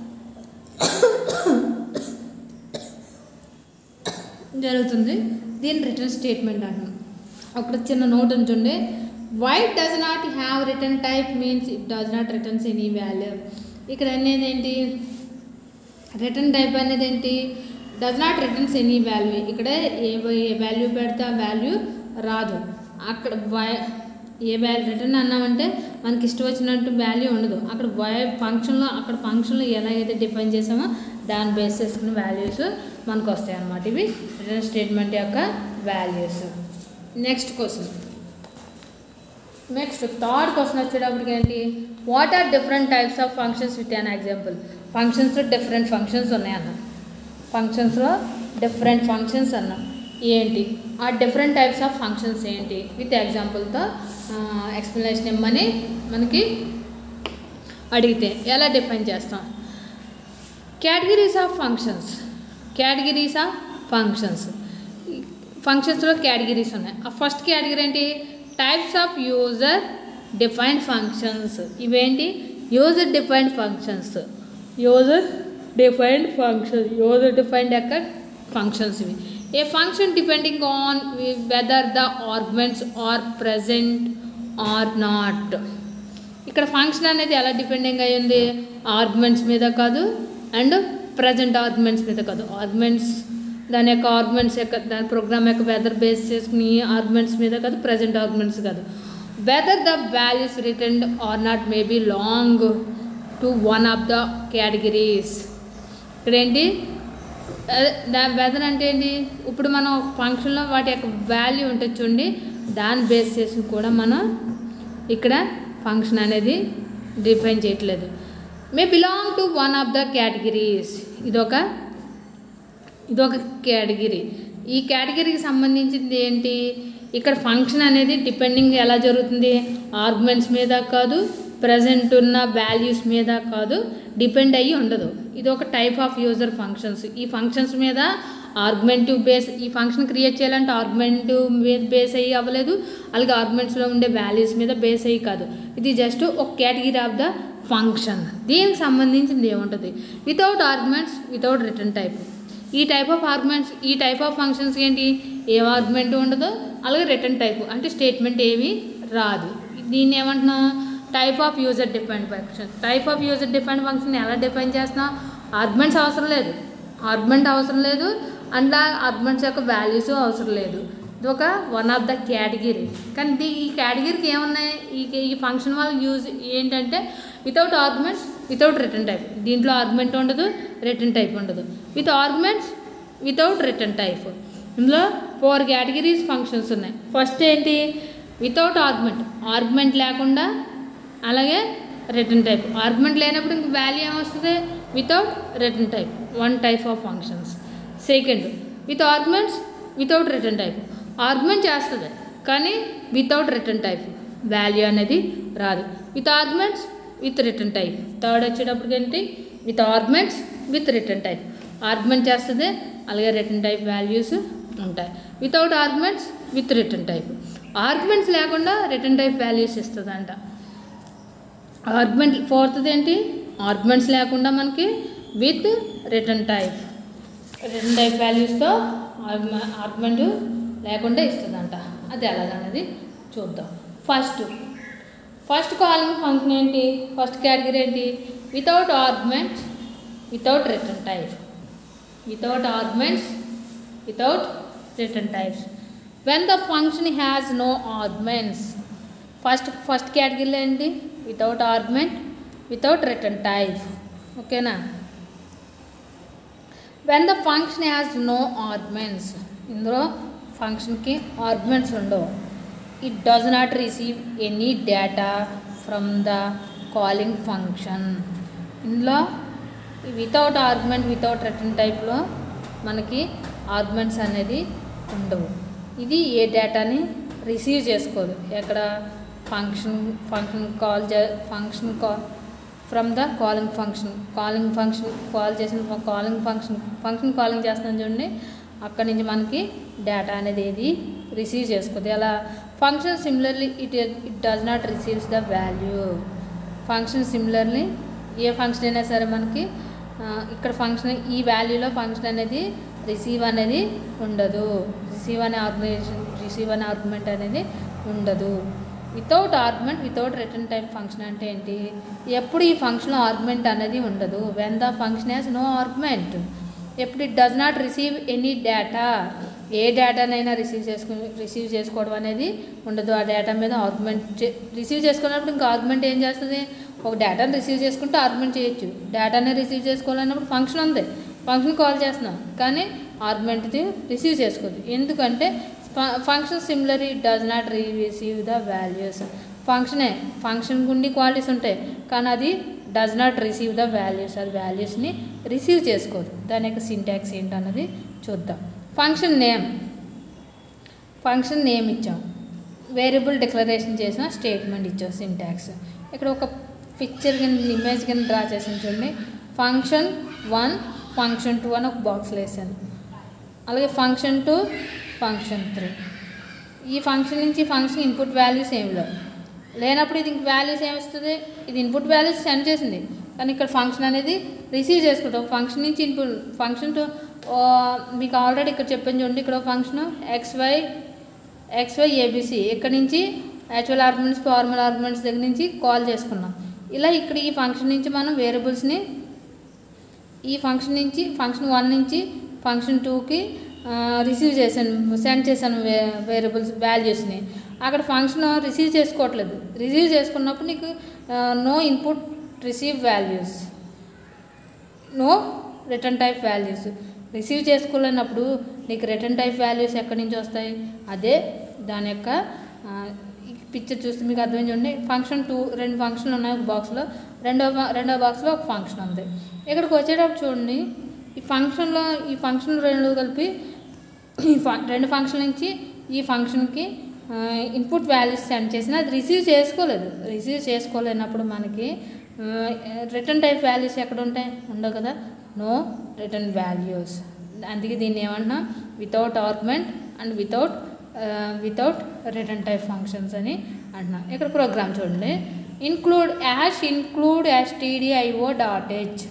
జరుగుతుంది దీని రిటర్న్ స్టేట్మెంట్ అంటాం అక్కడ చిన్న నోట్ ఉంచండి void does not have return type means it does not returns any value ఇక్కడ అనేది ఏంటి రిటర్న్ టైప్ అనేది ఏంటి does not returns any value ఇక్కడ ఏ ఏ వాల్యూ పెడితే ఆ వాల్యూ రాదు అక్కడ వై ఏ వాల్యూ రిటర్న్ అన్నామంటే మనకి ఇష్టం వచ్చినట్టు వాల్యూ ఉండదు అక్కడ వై ఫంక్షన్లో అక్కడ ఫంక్షన్లో ఎలా అయితే డిఫైన్ చేసామో దాన్ని బేస్ చేసుకున్న వాల్యూస్ మనకు వస్తాయి అన్నమాట ఇవి రిటర్న్ స్టేట్మెంట్ యొక్క values next question next third question వచ్చేటప్పటికి ఏంటి what are different types of functions with an example ఫంక్షన్స్లో డిఫరెంట్ ఫంక్షన్స్ ఉన్నాయన్న ఫంక్షన్స్లో డిఫరెంట్ ఫంక్షన్స్ అన్న ఏంటి ఆ డిఫరెంట్ టైప్స్ ఆఫ్ ఫంక్షన్స్ ఏంటి విత్ ఎగ్జాంపుల్తో ఎక్స్ప్లెనేషన్ ఇమ్మని మనకి అడిగితే ఎలా డిఫైన్ చేస్తాం categories of functions categories of functions ఫంక్షన్స్లో కేటగిరీస్ ఉన్నాయి ఆ ఫస్ట్ కేటగిరీ ఏంటి types of user defined functions ఇవేంటి user defined functions user defined functions user defined యొక్క ఫంక్షన్స్ ఇవి a function depending on whether the arguments are present or not ఇక్కడ function అనేది ఎలా డిపెండింగ్ అయి ఉంది ఆర్గ్యుమెంట్స్ మీద కాదు అండ్ ప్రజెంట్ ఆర్గ్యుమెంట్స్ మీద కాదు ఆర్గ్యుమెంట్స్ దాని యొక్క ఆర్గ్యుమెంట్స్ యొక్క దాని ప్రోగ్రామ్ యొక్క వెదర్ బేస్ చేసుకుని ఆర్గ్యుమెంట్స్ మీద కాదు ప్రజెంట్ ఆర్గ్యుమెంట్స్ కాదు whether the values return or not may belong to one of the categories ఇక్కడ ఏంటి వెదర్ అంటే ఏంటి ఇప్పుడు మనం ఫంక్షన్లో వాటి యొక్క వాల్యూ ఉంటుంది చూడండి దాన్ని బేస్ చేసి కూడా మనం ఇక్కడ ఫంక్షన్ అనేది డిఫైన్ చేయట్లేదు may belong to one of the categories ఇదొక ఇదొక కేటగిరీ ఈ కేటగిరీకి సంబంధించింది ఏంటి ఇక్కడ ఫంక్షన్ అనేది డిపెండింగ్ ఎలా జరుగుతుంది ఆర్గ్యుమెంట్స్ మీద కాదు ప్రజెంట్ ఉన్న వాల్యూస్ మీద కాదు డిపెండ్ అయ్యి ఉండదు ఇది ఒక టైప్ ఆఫ్ యూజర్ ఫంక్షన్స్ ఈ ఫంక్షన్స్ మీద ఆర్గ్యుమెంటివ్ బేస్ ఈ ఫంక్షన్ క్రియేట్ చేయాలంటే ఆర్గ్యుమెంటివ్ మీద బేస్ అయ్యి అవ్వలేదు అలాగే ఆర్గ్యుమెంట్స్లో ఉండే వాల్యూస్ మీద బేస్ అయ్యి కాదు ఇది జస్ట్ ఒక కేటగిరీ ఆఫ్ ద ఫంక్షన్ దీనికి సంబంధించింది ఏముంటుంది without arguments without return type ఈ టైప్ ఆఫ్ ఆర్గ్యుమెంట్స్ ఈ టైప్ ఆఫ్ ఫంక్షన్స్ ఏంటి ఏ ఆర్గ్యుమెంట్ ఉండదు అలాగే రిటర్న్ టైప్ అంటే స్టేట్మెంట్ ఏమీ రాదు దీన్ని ఏమంటున్నాం type of user defined function type of user defined function ఎలా డిఫైన్ చేస్తున్నాం ఆర్గ్యుమెంట్స్ అవసరం లేదు ఆర్గ్యుమెంట్ అవసరం లేదు అండ్ ఆర్గ్యుమెంట్స్ యొక్క వాల్యూస్ అవసరం లేదు ఇది ఒక వన్ ఆఫ్ ద కేటగిరీ కానీ దీ- ఈ కేటగిరీకి ఏమున్నాయి ఈ ఈ ఫంక్షన్ వల్ల యూజ్ ఏంటంటే without arguments without return type దీంట్లో ఆర్గ్యుమెంట్ ఉండదు రిటర్న్ టైప్ ఉండదు with arguments without return type ఇందులో ఫోర్ కేటగిరీస్ ఫంక్షన్స్ ఉన్నాయి ఫస్ట్ ఏంటి వితౌట్ ఆర్గ్యుమెంట్ ఆర్గ్యుమెంట్ లేకుండా అలాగే రిటర్న్ టైప్ ఆర్గ్యుమెంట్ లేనప్పుడు ఇంక వాల్యూ ఏమొస్తుంది without return type one type of functions second with arguments without return type argument చేస్తుంది కానీ వితౌట్ రిటర్న్ టైప్ వాల్యూ అనేది రాదు with arguments with return type third వచ్చేటప్పటికి ఏంటి with arguments with return type argument చేస్తుంది అలాగే return type values ఉంటాయి without arguments with return type arguments లేకుండా రిటర్న్ టైప్ వాల్యూస్ ఇస్తుందంట ఆర్గ్యుమెంట్ ఫోర్త్ది ఏంటి ఆర్గ్యుమెంట్స్ లేకుండా మనకి with return type return type వాల్యూస్తో ఆర్గ్యుమెంట్ లేకుండా ఇస్తుందంట అది ఎలాగన్నది చూద్దాం ఫస్ట్ ఫస్ట్ కాలింగ్ ఫంక్షన్ ఏంటి ఫస్ట్ కేటగిరీ ఏంటి without arguments without return type without arguments without return types when the function has no arguments first first కేటగిరీలో ఏంటి without argument without return type ఓకేనా when the function has no arguments ఇందులో ఫంక్షన్కి arguments ఉండవు it does not receive any data from the calling function ఇందులో without argument without return టైప్లో మనకి arguments అనేది ఉండవు ఇది ఏ డేటాని రిసీవ్ చేసుకోదు ఎక్కడ ఫంక్షన్ ఫంక్షన్ కాల్ చే function call from the calling function calling function call చేసిన కాలింగ్ ఫంక్షన్ ఫంక్షన్ కాలింగ్ చేస్తున్నాం చూడండి అక్కడి నుంచి మనకి డేటా అనేది ఏది రిసీవ్ చేసుకోదు అలా function similarly it it does not receives the value function similarly ఏ ఫంక్షన్ అయినా సరే మనకి ఆ, ఇక్కడ ఫంక్షన్ ఈ వాల్యూలో ఫంక్షన్ అనేది రిసీవ్ అనేది ఉండదు రిసీవ్ అనే ఆర్గనైజేషన్ రిసీవ్ అనే ఆర్గ్యుమెంట్ అనేది ఉండదు without argument without return type function అంటే ఏంటి ఎప్పుడు ఈ ఫంక్షన్లో ఆర్గ్యుమెంట్ అనేది ఉండదు when the function has no argument ఎప్పుడు it does not receive any data ఏ డేటానైనా రిసీవ్ చేసుకు రిసీవ్ చేసుకోవడం అనేది ఉండదు ఆ డేటా మీద ఆర్గ్యుమెంట్ రిసీవ్ చేసుకున్నప్పుడు ఇంకా ఆర్గ్యుమెంట్ ఏం చేస్తుంది ఒక డేటాని రిసీవ్ చేసుకుంటే ఆర్గ్యుమెంట్ చేయొచ్చు డేటాని రిసీవ్ చేసుకోవాలన్నప్పుడు ఫంక్షన్ ఉంది ఫంక్షన్ కాల్ చేస్తున్నాం కానీ ఆర్గ్యుమెంట్ది రిసీవ్ చేసుకోదు ఎందుకంటే function similar it does not receive the values ఫంక్షనే ఫంక్షన్ గుండి క్వాలిటీస్ ఉంటాయి కానీ అది does not receive the values అది వాల్యూస్ని రిసీవ్ చేసుకోదు దాని యొక్క సింటాక్స్ ఏంటన్నది చూద్దాం ఫంక్షన్ నేమ్ ఫంక్షన్ నేమ్ ఇచ్చాం వేరియబుల్ డిక్లరేషన్ చేసిన స్టేట్మెంట్ ఇచ్చాం సింటాక్స్ ఇక్కడ ఒక పిక్చర్ కింద ఇమేజ్ కింద డ్రా చేసాను చూడండి ఫంక్షన్ వన్ ఫంక్షన్ టూ అని ఒక బాక్స్లో వేసాను అలాగే ఫంక్షన్ టూ ఫంక్షన్ త్రీ ఈ ఫంక్షన్ నుంచి ఫంక్షన్ ఇన్పుట్ వాల్యూస్ ఏమి లేవు లేనప్పుడు ఇది ఇంక వాల్యూస్ ఏమొస్తుంది ఇది ఇన్పుట్ వాల్యూస్ సెండ్ చేసింది కానీ ఇక్కడ ఫంక్షన్ అనేది రిసీవ్ చేసుకుంటాం ఫంక్షన్ నుంచి ఇన్పుట్ ఫంక్షన్ టు మీకు ఆల్రెడీ ఇక్కడ చెప్పాను చూడండి ఇక్కడ ఫంక్షన్ ఎక్స్వై ఎక్స్వై ఏబిసి ఇక్కడ నుంచి యాక్చువల్ ఆర్గ్యుమెంట్స్ ఫార్మల్ ఆర్గ్యుమెంట్స్ దగ్గర నుంచి కాల్ చేసుకున్నాం ఇలా ఇక్కడ ఈ ఫంక్షన్ నుంచి మనం వేరియబుల్స్ని ఈ ఫంక్షన్ నుంచి ఫంక్షన్ వన్ నుంచి ఫంక్షన్ టూకి రిసీవ్ చేశాను సెండ్ చేశాను వే వేరియబుల్స్ వాల్యూస్ని అక్కడ ఫంక్షన్ రిసీవ్ చేసుకోవట్లేదు రిసీవ్ చేసుకున్నప్పుడు నీకు no input receive values no return type values receive చేసుకోలేనప్పుడు నీకు రిటర్న్ టైప్ వాల్యూస్ ఎక్కడి నుంచి వస్తాయి అదే దాని యొక్క పిక్చర్ చూస్తే మీకు అర్థం చూడండి ఫంక్షన్ టూ రెండు ఫంక్షన్లు ఉన్నాయి ఒక బాక్స్లో రెండో బా- రెండో బాక్స్లో ఒక ఫంక్షన్ ఉంది ఇక్కడికి వచ్చేటప్పుడు చూడండి ఈ ఫంక్షన్లో ఈ ఫంక్షన్ రెండు కలిపి ఈ ఫ- రెండు ఫంక్షన్ నుంచి ఈ ఫంక్షన్కి ఇన్పుట్ వాల్యూస్ సెండ్ చేసిన అది రిసీవ్ చేసుకోలేదు రిసీవ్ చేసుకోలేనప్పుడు మనకి రిటర్న్ టైప్ వాల్యూస్ ఎక్కడ ఉంటాయి ఉండవు కదా నో రిటర్న్ వాల్యూస్ అందుకే దీన్ని ఏమన్నా without argument and without without return type functions అని అంటున్నా ఇక్కడ ప్రోగ్రామ్ చూడండి include hash include STDIO dot h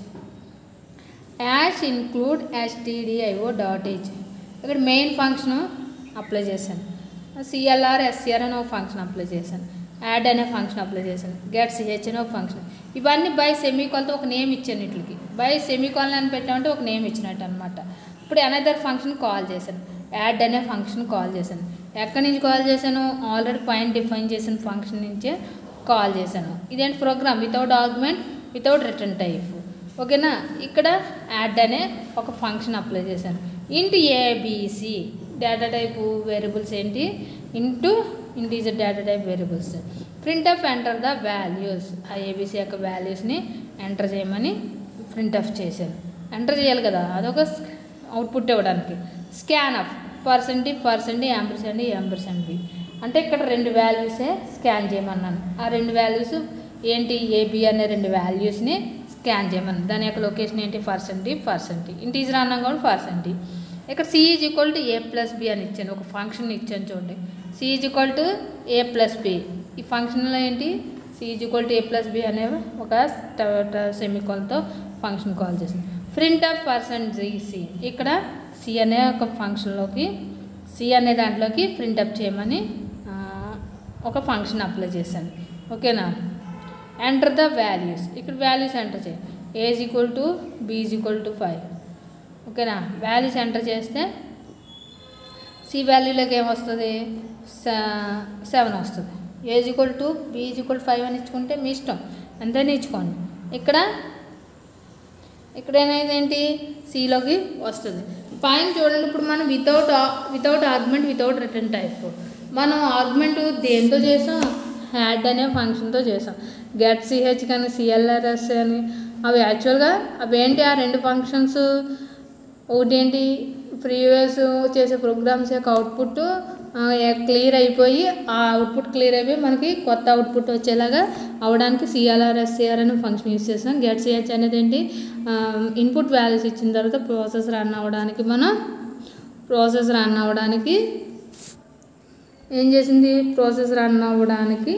hash include STDIO dot h ఇక్కడ మెయిన్ ఫంక్షన్ అప్లై చేశాను సిఎల్ఆర్ ఎస్సిఆర్ అనే ఒక ఫంక్షన్ అప్లై చేశాను యాడ్ అనే ఫంక్షన్ అప్లై చేశాను గెట్ సిహెచ్ అనే ఒక ఫంక్షన్ ఇవన్నీ బై సెమీకాల్తో ఒక నేమ్ ఇచ్చాను వీటికి బై సెమీకాల్ అని పెట్టామంటే ఒక నేమ్ ఇచ్చినట్టు అనమాట ఇప్పుడు అనదర్ ఫంక్షన్ కాల్ చేశాను యాడ్ అనే ఫంక్షన్ కాల్ చేశాను ఎక్కడి నుంచి కాల్ చేశాను ఆల్రెడీ పైన డిఫైన్ చేసిన ఫంక్షన్ నుంచే కాల్ చేశాను ఇదేంటి program without argument without return type ఓకేనా ఇక్కడ యాడ్ అనే ఒక ఫంక్షన్ అప్లై చేశాను int ABC data type variables ఏంటి int integer data type variables print of enter the values ఆ ఏబిసి యొక్క వాల్యూస్ని ఎంటర్ చేయమని ప్రింట్ ఆఫ్ చేశాను ఎంటర్ చేయాలి కదా అదొక అవుట్పుట్ ఇవ్వడానికి scanf percent percent ampersand ampersand b అంటే ఇక్కడ రెండు వాల్యూసే స్కాన్ చేయమన్నాను ఆ రెండు వాల్యూస్ ఏంటి ఏబి అనే రెండు వాల్యూస్ని స్కాన్ చేయమన్నాను దాని యొక్క లొకేషన్ ఏంటి పర్సెంట్ పర్సెంట్ ఇంటీజర్ అన్నాం కూడా పర్సెంట్ ఇక్కడ c is equal to a plus b అని ఇచ్చాను ఒక ఫంక్షన్ ఇచ్చాను చూడండి c is equal to a plus b ఈ ఫంక్షన్లో ఏంటి c is equal to a plus b అనే ఒక సెమికాల్తో ఫంక్షన్ కాల్ చేసింది ప్రింట్ ఆఫ్ పర్సెంట్ సి ఇక్కడ సి అనే ఒక ఫంక్షన్లోకి సి అనే దాంట్లోకి ప్రింట్ అప్ చేయమని ఆ, ఒక ఫంక్షన్ అప్లై చేశాను ఓకేనా ఎంటర్ ద వాల్యూస్ ఇక్కడ వాల్యూస్ ఎంటర్ చేయి a's equal to b is equal to five ఓకేనా వాల్యూస్ ఎంటర్ చేస్తే సి వాల్యూలోకి ఏమొస్తుంది సెవెన్ వస్తుంది a's equal to b is equal five అని ఇచ్చుకుంటే మీ ఇష్టం ఎంతైనా ఇచ్చుకోండి ఇక్కడ ఇక్కడ అనేది ఏంటి సిలోకి వస్తుంది పైన చూడండి ఇప్పుడు మనం without without argument without return type మనం ఆర్గ్యుమెంట్ దేంతో చేసాం యాడ్ అనే ఫంక్షన్తో చేసాం గెట్ సిహెచ్ కానీ సిఎల్ఆర్ఎస్ అని అవి యాక్చువల్గా అవి ఏంటి ఆ రెండు ఫంక్షన్స్ ఒకటి ఏంటి ప్రీవియస్ చేసే ప్రోగ్రామ్స్ యొక్క అవుట్పుట్ క్లియర్ అయిపోయి ఆ అవుట్పుట్ క్లియర్ అయిపోయి మనకి కొత్త అవుట్పుట్ వచ్చేలాగా అవడానికి సిఎల్ఆర్ ఎస్సిఆర్ అనే ఫంక్షన్ యూస్ చేస్తాం గెట్ సిహెచ్ అనేది ఏంటి ఇన్పుట్ వాల్యూస్ ఇచ్చిన తర్వాత ప్రాసెస్ రన్ అవ్వడానికి మనం ప్రాసెస్ రన్ అవ్వడానికి ఏం చేసింది ప్రాసెస్ రన్ అవ్వడానికి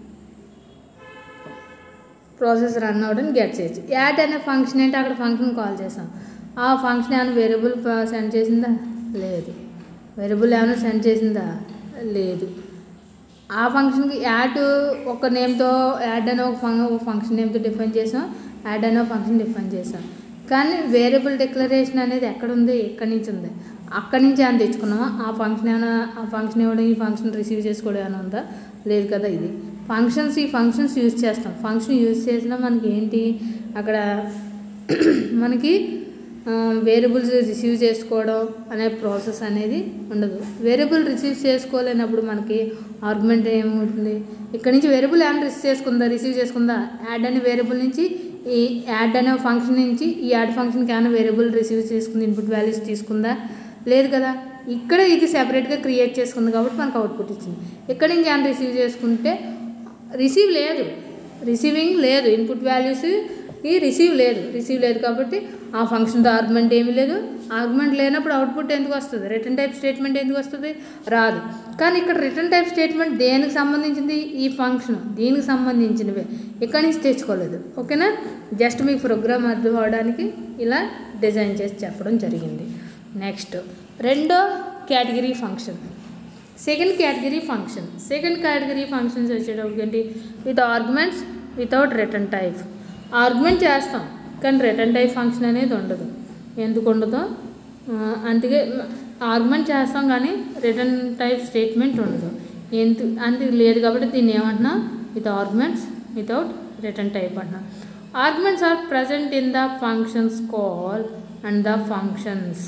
ప్రాసెస్ రన్ అవ్వడానికి గెట్ చేయొచ్చు యాడ్ అనే ఫంక్షన్ ఏంటి అక్కడ ఫంక్షన్ కాల్ చేసాం ఆ ఫంక్షన్ ఏమైనా వేరియబుల్ సెండ్ చేసిందా లేదు వేరియబుల్ ఏమైనా సెండ్ చేసిందా లేదు ఆ ఫంక్షన్కి యాడ్ ఒక నేమ్తో యాడ్ అనే ఒక ఫంక్ ఒక ఫంక్షన్ నేమ్తో డిఫైన్ చేసాం యాడ్ అనే ఒక ఫంక్షన్ డిఫైన్ చేసాం కానీ వేరియబుల్ డిక్లరేషన్ అనేది ఎక్కడ ఉంది ఎక్కడి నుంచి ఉంది అక్కడి నుంచి ఏమైనా తెచ్చుకున్నామా ఆ ఫంక్షన్ ఏమైనా ఆ ఫంక్షన్ ఇవ్వడం ఈ ఫంక్షన్ రిసీవ్ చేసుకోవడం ఏమైనా ఉందా లేదు కదా ఇది ఫంక్షన్స్ ఈ ఫంక్షన్స్ యూజ్ చేస్తాం ఫంక్షన్ యూజ్ చేసినా మనకి ఏంటి అక్కడ మనకి వేరియబుల్స్ రిసీవ్ చేసుకోవడం అనే ప్రాసెస్ అనేది ఉండదు వేరియబుల్ రిసీవ్ చేసుకోలేనప్పుడు మనకి ఆర్గ్యుమెంట్ ఏమవుతుంది ఇక్కడ నుంచి వేరియబుల్ ఏమైనా రిసీవ్ చేసుకుందా రిసీవ్ చేసుకుందా యాడ్ అనే వేరియబుల్ నుంచి ఈ యాడ్ అనే ఫంక్షన్ నుంచి ఈ యాడ్ ఫంక్షన్కి ఏమైనా వేరియబుల్ రిసీవ్ చేసుకుంది ఇన్పుట్ వాల్యూస్ తీసుకుందా లేదు కదా ఇక్కడ ఇది సెపరేట్గా క్రియేట్ చేసుకుంది కాబట్టి మనకు అవుట్పుట్ ఇచ్చింది ఇక్కడ నుంచి ఏమైనా రిసీవ్ చేసుకుంటే రిసీవ్ లేదు రిసీవింగ్ లేదు ఇన్పుట్ వాల్యూస్ ఈ రిసీవ్ లేదు రిసీవ్ లేదు కాబట్టి ఆ ఫంక్షన్తో ఆర్గ్యుమెంట్ ఏమీ లేదు ఆర్గ్యుమెంట్ లేనప్పుడు అవుట్పుట్ ఎందుకు వస్తుంది రిటర్న్ టైప్ స్టేట్మెంట్ ఎందుకు వస్తుంది రాదు కానీ ఇక్కడ రిటర్న్ టైప్ స్టేట్మెంట్ దేనికి సంబంధించింది ఈ ఫంక్షన్ దీనికి సంబంధించినవే ఇక్కడి నుంచి తెచ్చుకోలేదు ఓకేనా జస్ట్ మీకు ప్రోగ్రామ్ అర్థం అవడానికి ఇలా డిజైన్ చేసి చెప్పడం జరిగింది నెక్స్ట్ రెండో category function second category function second category functions వచ్చేటప్పుడు ఏంటి with arguments without return type argument చేస్తాం కానీ రిటర్న్ టైప్ ఫంక్షన్ అనేది ఉండదు ఎందుకు ఉండదో ఆ, అందుకే ఆర్గ్యుమెంట్ చేస్తాం కానీ రిటర్న్ టైప్ స్టేట్మెంట్ ఉండదు ఎందుకు అందుకు లేదు కాబట్టి దీన్ని ఏమంటున్నా with arguments without return type అంటున్నా arguments are present in the functions call and the functions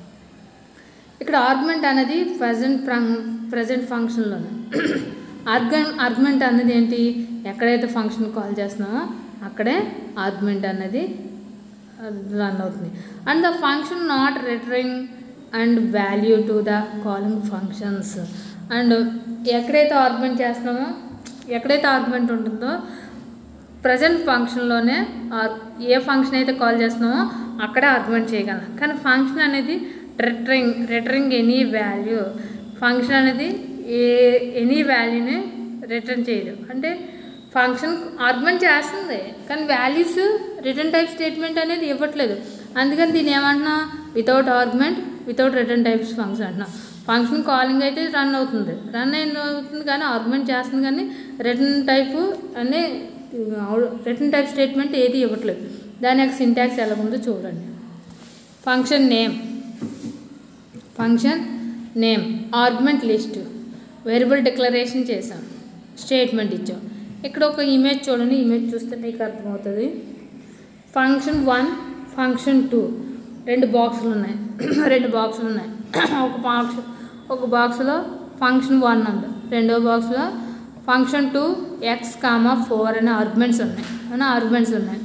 ఇక్కడ ఆర్గ్యుమెంట్ అనేది ప్రజెంట్ ప్రజెంట్ ఫంక్షన్లోనే ఆర్గన్ ఆర్గ్యుమెంట్ అన్నది ఏంటి ఎక్కడైతే ఫంక్షన్ కాల్ చేస్తున్నామో అక్కడే ఆర్గ్యుమెంట్ అన్నది రన్ అవుతుంది and the function not returning and value to the calling functions and ఎక్కడైతే ఆర్గ్యుమెంట్ చేస్తున్నామో ఎక్కడైతే ఆర్గ్యుమెంట్ ఉంటుందో ప్రజెంట్ ఫంక్షన్లోనే ఆర్ ఏ ఫంక్షన్ అయితే కాల్ చేస్తున్నామో అక్కడే ఆర్గ్యుమెంట్ చేయగలం కానీ ఫంక్షన్ అనేది returning returning any value function అనేది ఏ ఎనీ వాల్యూని రిటర్న్ చేయదు అంటే ఫంక్షన్ ఆర్గ్యుమెంట్ చేస్తుంది కానీ వాల్యూస్ రిటర్న్ టైప్ స్టేట్మెంట్ అనేది ఇవ్వట్లేదు అందుకని దీన్ని ఏమంటున్నా without argument without return types function అంటున్నా ఫంక్షన్ కాలింగ్ అయితే రన్ అవుతుంది రన్ అయిన అవుతుంది కానీ ఆర్గ్యుమెంట్ చేస్తుంది కానీ రిటర్న్ టైప్ అనే రిటర్న్ టైప్ స్టేట్మెంట్ ఏది ఇవ్వట్లేదు దాని యొక్క సింటాక్స్ ఎలా ఉందో చూడండి function name function name argument list variable declaration చేసాం స్టేట్మెంట్ ఇచ్చాం ఇక్కడ ఒక ఇమేజ్ చూడండి ఇమేజ్ చూస్తే మీకు అర్థమవుతుంది ఫంక్షన్ వన్ ఫంక్షన్ టూ రెండు బాక్సులు ఉన్నాయి రెండు బాక్సులు ఉన్నాయి ఒక బాక్స్ ఒక బాక్స్లో ఫంక్షన్ వన్ ఉంది రెండో బాక్స్లో function two x comma four అనే ఆర్గ్యుమెంట్స్ ఉన్నాయి అనే ఆర్గ్యుమెంట్స్ ఉన్నాయి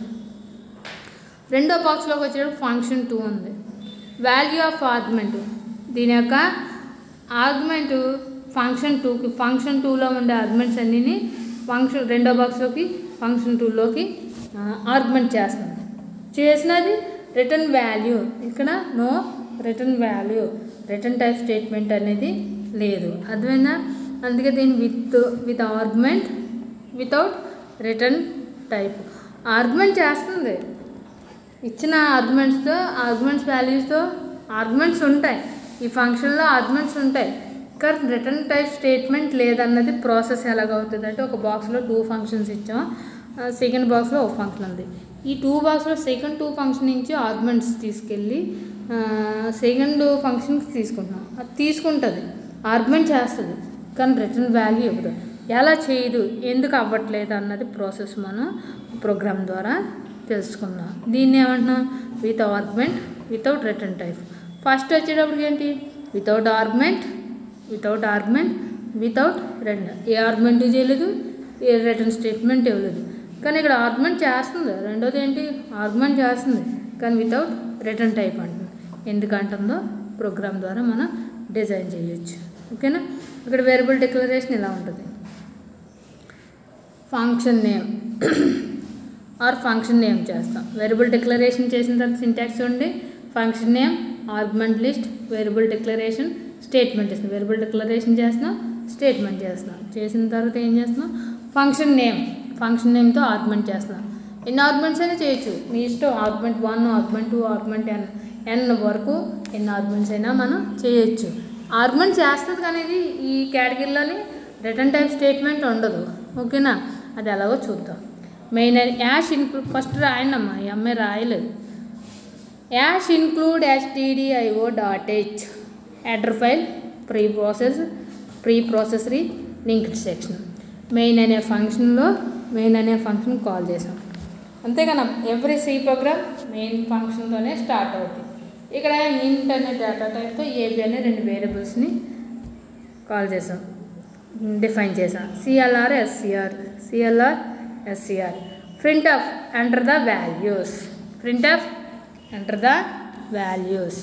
రెండో బాక్స్లోకి వచ్చేటప్పుడు ఫంక్షన్ టూ ఉంది వాల్యూ ఆఫ్ ఆర్గ్యుమెంట్ దీని యొక్క ఆర్గ్యుమెంట్ ఫంక్షన్ టూకి ఫంక్షన్ టూలో ఉండే ఆర్గ్యుమెంట్స్ అన్నీ ఫంక్షన్ రెండో బాక్స్లోకి ఫంక్షన్ టూలోకి ఆర్గ్యుమెంట్ చేస్తుంది చేసినది రిటర్న్ వాల్యూ ఇక్కడ no return value return type statement అనేది లేదు అర్థమైందా అందుకే దీన్ని with with argument without return type argument చేస్తుంది ఇచ్చిన ఆర్గ్యుమెంట్స్తో ఆర్గ్యుమెంట్స్ వాల్యూస్తో ఆర్గ్యుమెంట్స్ ఉంటాయి ఈ ఫంక్షన్లో ఆర్గ్యుమెంట్స్ ఉంటాయి కానీ రిటర్న్ టైప్ స్టేట్మెంట్ లేదన్నది ప్రాసెస్ ఎలాగవుతుంది అంటే ఒక బాక్స్లో టూ ఫంక్షన్స్ ఇచ్చాం సెకండ్ బాక్స్లో ఒక ఫంక్షన్ ఉంది ఈ టూ బాక్స్లో సెకండ్ టూ ఫంక్షన్ నుంచి ఆర్గ్యుమెంట్స్ తీసుకెళ్ళి సెకండ్ ఫంక్షన్కి తీసుకుంటున్నాం అది తీసుకుంటుంది ఆర్గ్యుమెంట్ చేస్తుంది కానీ రిటర్న్ వాల్యూ ఇవ్వదు ఎలా చేయదు ఎందుకు అవ్వట్లేదు అన్నది ప్రాసెస్ మనం ప్రోగ్రామ్ ద్వారా తెలుసుకుందాం దీన్ని ఏమంటున్నాం with argument without return type first వచ్చేటప్పటికి ఏంటి without argument without argument without return ఏ ఆర్గ్యుమెంట్ చేయలేదు ఏ రిటర్న్ స్టేట్మెంట్ ఇవ్వలేదు కానీ ఇక్కడ ఆర్గ్యుమెంట్ చేస్తుంది రెండోది ఏంటి ఆర్గ్యుమెంట్ చేస్తుంది కానీ వితౌట్ రిటర్న్ టైప్ అంటుంది ఎందుకంటుందో ప్రోగ్రామ్ ద్వారా మనం డిజైన్ చేయొచ్చు ఓకేనా ఇక్కడ వేరియబుల్ డిక్లరేషన్ ఇలా ఉంటుంది function name or function name చేస్తాం వేరియబుల్ డిక్లరేషన్ చేసిన తర్వాత సింటాక్స్ ఉండి function name argument list variable declaration statement ఇస్తాం వేరియబుల్ డిక్లరేషన్ చేస్తున్నాం స్టేట్మెంట్ చేస్తున్నాం చేసిన తర్వాత ఏం చేస్తున్నాం ఫంక్షన్ నేమ్ ఫంక్షన్ నేమ్తో ఆర్గ్యుమెంట్ చేస్తున్నాం ఎన్ని ఆర్గ్యుమెంట్స్ అయినా చేయొచ్చు మీ ఇష్టం argument one argument two argument n n వరకు ఎన్ని ఆర్గ్యుమెంట్స్ అయినా మనం చేయొచ్చు ఆర్గ్యుమెంట్ చేస్తుంది కానీ ఇది ఈ కేటగిరీలోని రిటర్న్ టైప్ స్టేట్మెంట్ ఉండదు ఓకేనా అది ఎలాగో చూద్దాం మెయిన్ యాష్ ఇన్క్లూడ్ ఫస్ట్ రాయండి అమ్మా ఈ అమ్మాయి రాయలేదు hash include STDIO dot H header file preprocess preprocessor linked section main అనే ఫంక్షన్లో మెయిన్ అనే ఫంక్షన్ కాల్ చేసాం అంతేగానా ఎవ్రీ సి ప్రోగ్రామ్ మెయిన్ ఫంక్షన్తోనే స్టార్ట్ అవుతుంది ఇక్కడ ఇంట్ అనే డేటా టైప్తో ఏబి అనే రెండు వేరియబుల్స్ని కాల్ చేసాం డిఫైన్ చేసాం CLR SCR CLR SCR print of enter the values print of enter the values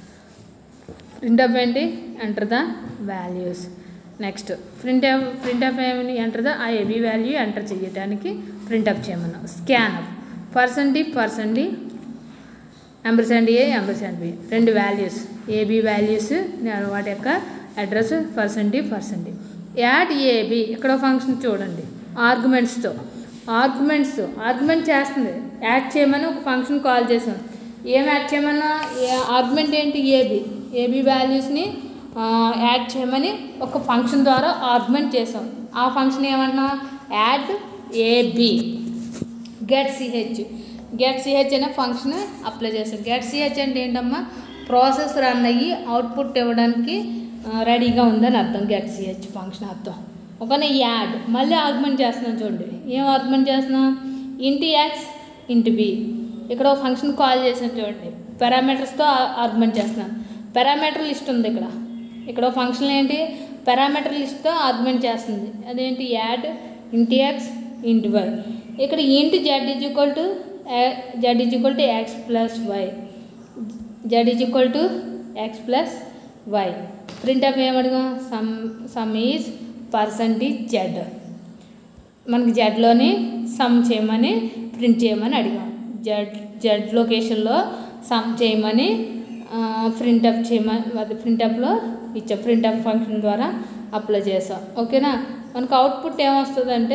print of ఏంటి enter the values next print of print of ఏమని ఎంటర్ ద ఆ ఏబీ వాల్యూ ఎంటర్ చేయడానికి print of చేయమన్నాం scan of percent D percent D ampersand A ampersand B రెండు వాల్యూస్ A B values వాటి యొక్క address percent D percent D add A B ఇక్కడ function చూడండి ఆర్గ్యుమెంట్స్తో ఆర్గ్యుమెంట్స్ ఆర్గ్యుమెంట్ చేస్తుంది యాడ్ చేయమని ఒక ఫంక్షన్ కాల్ చేసాం ఏం యాడ్ చేయమన్నా ఆర్గ్యుమెంట్ ఏంటి ఏబి ఏబి వాల్యూస్ని యాడ్ చేయమని ఒక ఫంక్షన్ ద్వారా ఆర్గ్యుమెంట్ చేసాం ఆ ఫంక్షన్ ఏమన్నా add A B get CH get CH అనే ఫంక్షన్ అప్లై చేస్తాం గెట్ సిహెచ్ అంటే ఏంటమ్మా ప్రాసెస్ రన్ అయ్యి అవుట్పుట్ ఇవ్వడానికి రెడీగా ఉందని అర్థం గెట్ సిహెచ్ ఫంక్షన్ అర్థం ఒకనే యాడ్ మళ్ళీ ఆర్గ్యుమెంట్ చేస్తున్నాం చూడండి ఏం ఆర్గ్యుమెంట్ చేస్తున్నాం ఇంటి ఎక్స్ ఇంటి బి ఇక్కడ ఒక ఫంక్షన్ కాల్ చేసాం చూడండి పారామీటర్స్తో ఆర్గ్యుమెంట్ చేస్తున్నాం పారామీటర్ లిస్ట్ ఉంది ఇక్కడ ఇక్కడ ఒక ఫంక్షన్ ఏంటి పారామీటర్ లిస్ట్తో ఆర్గ్యుమెంట్ చేస్తుంది అదేంటి యాడ్ ఇంటి ఎక్స్ ఇంటి వై ఇక్కడ int Z is equal to Z is equal to X plus Y Z is equal to X plus Y print of ఏమడిగాం sum sum is percentage Z మనకి జెడ్లోని sum చేయమని print చేయమని అడిగాం Z Z లొకేషన్లో sum చేయమని print up చేయమని అది ప్రింట్ అప్లో ఇచ్చాం ప్రింట్ అప్ ఫంక్షన్ ద్వారా అప్లై చేసాం ఓకేనా మనకు అవుట్పుట్ ఏమొస్తుందంటే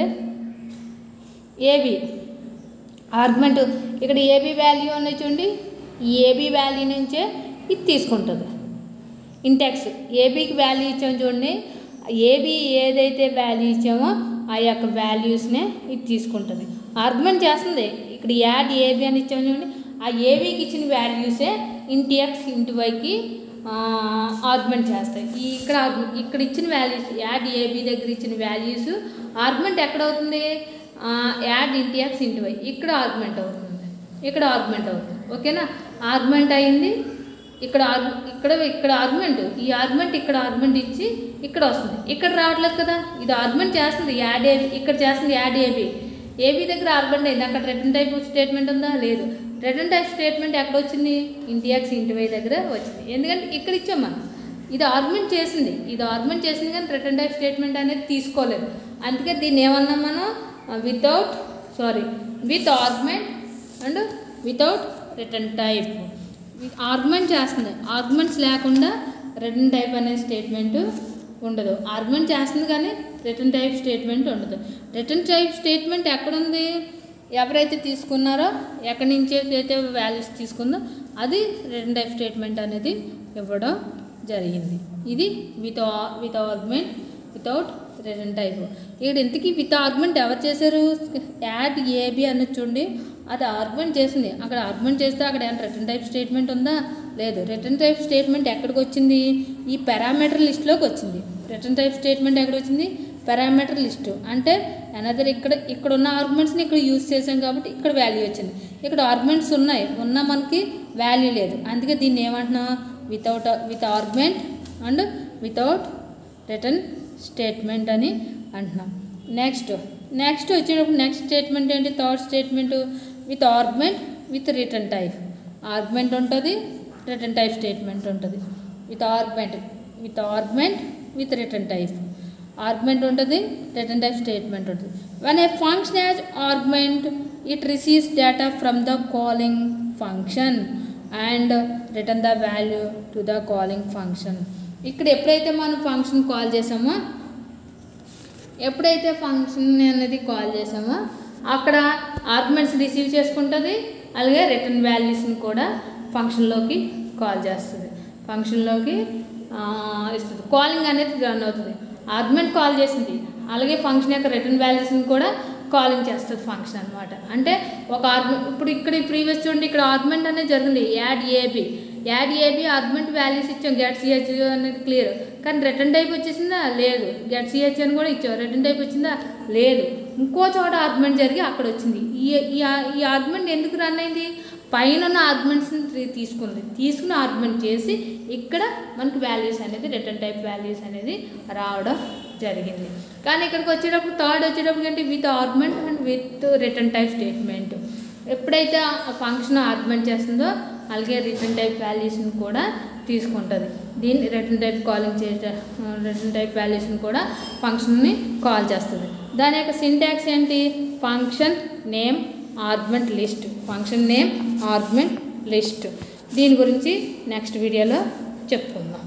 ఏబి ఆర్గ్యుమెంట్ ఇక్కడ ఏబి వాల్యూ అనేది చూడండి ఈ ఏబి వాల్యూ నుంచే ఇది తీసుకుంటుంది ఇంటెక్స్ ఏబీకి వాల్యూ ఇచ్చాము చూడండి ఏబీ ఏదైతే వాల్యూ ఇచ్చామో ఆ యొక్క వాల్యూస్నే ఇది తీసుకుంటుంది ఆర్గ్యుమెంట్ చేస్తుంది ఇక్కడ యాడ్ ఏబీ అని ఇచ్చాము చూడండి ఆ ఏబీకి ఇచ్చిన వాల్యూసే ఇంటి ఎక్స్ ఇంటి వైకి ఆర్గ్యుమెంట్ చేస్తాయి ఈ ఇక్కడ ఇక్కడ ఇచ్చిన వాల్యూస్ యాడ్ ఏబీ దగ్గర ఇచ్చిన వాల్యూస్ ఆర్గ్యుమెంట్ ఎక్కడ అవుతుంది యాడ్ ఇంటి ఎక్స్ ఇంటి వై ఇక్కడ ఆర్గ్యుమెంట్ అవుతుంది ఇక్కడ ఆర్గ్యుమెంట్ అవుతుంది ఓకేనా ఆర్గ్యుమెంట్ అయింది ఇక్కడ ఆర్గ్ ఇక్కడ ఇక్కడ ఆర్గ్యుమెంట్ ఈ ఆర్గ్యుమెంట్ ఇక్కడ ఆర్గ్యుమెంట్ ఇచ్చి ఇక్కడ వస్తుంది ఇక్కడ రావట్లేదు కదా ఇది ఆర్గ్యుమెంట్ చేస్తుంది యాడ్ ఏబి ఇక్కడ చేస్తుంది యాడ్ ఏబి ఏబి దగ్గర ఆర్గ్యుమెంట్ అయింది అక్కడ రిటర్న్ టైప్ స్టేట్మెంట్ ఉందా లేదు రిటర్న్ టైప్ స్టేట్మెంట్ ఎక్కడ వచ్చింది ఇంటి ఎక్స్ ఇంటి వై దగ్గర వచ్చింది ఎందుకంటే ఇక్కడ ఇచ్చాం మనం ఇది ఆర్గ్యుమెంట్ చేసింది ఇది ఆర్గ్యుమెంట్ చేసింది కానీ రిటర్న్ టైప్ స్టేట్మెంట్ అనేది తీసుకోలేదు అందుకే దీన్ని ఏమన్నాం మనం without sorry with argument and without return type argument చేస్తుంది ఆర్గ్యుమెంట్స్ లేకుండా రిటర్న్ టైప్ అనే స్టేట్మెంట్ ఉండదు ఆర్గ్యుమెంట్ చేస్తుంది కానీ రిటర్న్ టైప్ స్టేట్మెంట్ ఉండదు రిటర్న్ టైప్ స్టేట్మెంట్ ఎక్కడుంది ఎవరైతే తీసుకున్నారో ఎక్కడి నుంచి అయితే వాల్యూస్ తీసుకుందో అది రిటర్న్ టైప్ స్టేట్మెంట్ అనేది ఇవ్వడం జరిగింది ఇది with with argument without return type ఇక్కడ ఇంతకీ విత్ ఆర్గ్యుమెంట్ ఎవరు చేశారు యాడ్ ఏబి అని చూడండి అది ఆర్గ్యుమెంట్ చేసింది అక్కడ ఆర్గ్యుమెంట్ చేస్తే అక్కడ ఏమైనా రిటర్న్ టైప్ స్టేట్మెంట్ ఉందా లేదు రిటర్న్ టైప్ స్టేట్మెంట్ ఎక్కడికి వచ్చింది ఈ పారామీటర్ లిస్ట్లోకి వచ్చింది రిటర్న్ టైప్ స్టేట్మెంట్ ఎక్కడ వచ్చింది పారామీటర్ లిస్టు అంటే అనదర్ ఇక్కడ ఇక్కడ ఉన్న ఆర్గ్యుమెంట్స్ని ఇక్కడ యూజ్ చేసాం కాబట్టి ఇక్కడ వాల్యూ వచ్చింది ఇక్కడ ఆర్గ్యుమెంట్స్ ఉన్నాయి ఉన్నా మనకి వాల్యూ లేదు అందుకే దీన్ని ఏమంటున్నాం without with argument and without return statement అని అంటున్నాం నెక్స్ట్ నెక్స్ట్ వచ్చేటప్పుడు నెక్స్ట్ స్టేట్మెంట్ ఏంటి third statement with argument with return type argument ఉంటుంది రిటర్న్ టైప్ స్టేట్మెంట్ ఉంటుంది with argument with argument with return type argument ఉంటుంది రిటర్న్ టైప్ స్టేట్మెంట్ ఉంటుంది one a function as argument it receives data from the calling function and return the value to the calling function ఇక్కడ ఎప్పుడైతే మనం function call చేసామో ఎప్పుడైతే function అనేది call చేసామో అక్కడ ఆర్గ్యుమెంట్స్ రిసీవ్ చేసుకుంటుంది అలాగే రిటర్న్ వాల్యూస్ని కూడా ఫంక్షన్లోకి కాల్ చేస్తుంది ఫంక్షన్లోకి ఇస్తుంది కాలింగ్ అనేది రన్ అవుతుంది ఆర్గ్యుమెంట్ కాల్ చేసింది అలాగే ఫంక్షన్ యొక్క రిటర్న్ వాల్యూస్ని కూడా కాలింగ్ చేస్తుంది ఫంక్షన్ అనమాట అంటే ఒక ఆర్గ్యు ఇప్పుడు ఇక్కడ ప్రీవియస్ చూడండి ఇక్కడ ఆర్గ్యుమెంట్ అనేది జరిగింది add A B add A B argument values ఇచ్చాం గెట్ సిహెచ్ అనేది క్లియర్ కానీ రిటర్న్ టైప్ వచ్చేసిందా లేదు గెట్ సిహెచ్ అని కూడా ఇచ్చాం రిటర్న్ టైప్ వచ్చిందా లేదు ఇంకో చోట ఆర్గ్యుమెంట్ జరిగి అక్కడ వచ్చింది ఈ ఈ ఈ ఆర్గ్యుమెంట్ ఎందుకు రన్ అయింది పైన ఉన్న ఆర్గ్యుమెంట్స్ని తీసుకుంది తీసుకుని ఆర్గ్యుమెంట్ చేసి ఇక్కడ మనకి వాల్యూస్ అనేది రిటర్న్ టైప్ వాల్యూస్ అనేది రావడం జరిగింది కానీ ఇక్కడికి వచ్చేటప్పుడు థర్డ్ వచ్చేటప్పుడు ఏంటి with argument and with return type statement ఎప్పుడైతే ఆ ఫంక్షన్ ఆర్గ్యుమెంట్ చేస్తుందో అలాగే రిటర్న్ టైప్ వాల్యూస్ని కూడా తీసుకుంటుంది దీన్ని రిటర్న్ టైప్ కాలింగ్ చే రిటర్న్ టైప్ వాల్యూస్ని కూడా ఫంక్షన్ని కాల్ చేస్తుంది దాని యొక్క సింటాక్స్ ఏంటి function name argument list function name argument list దీని గురించి నెక్స్ట్ వీడియోలో చెప్పుకుందాం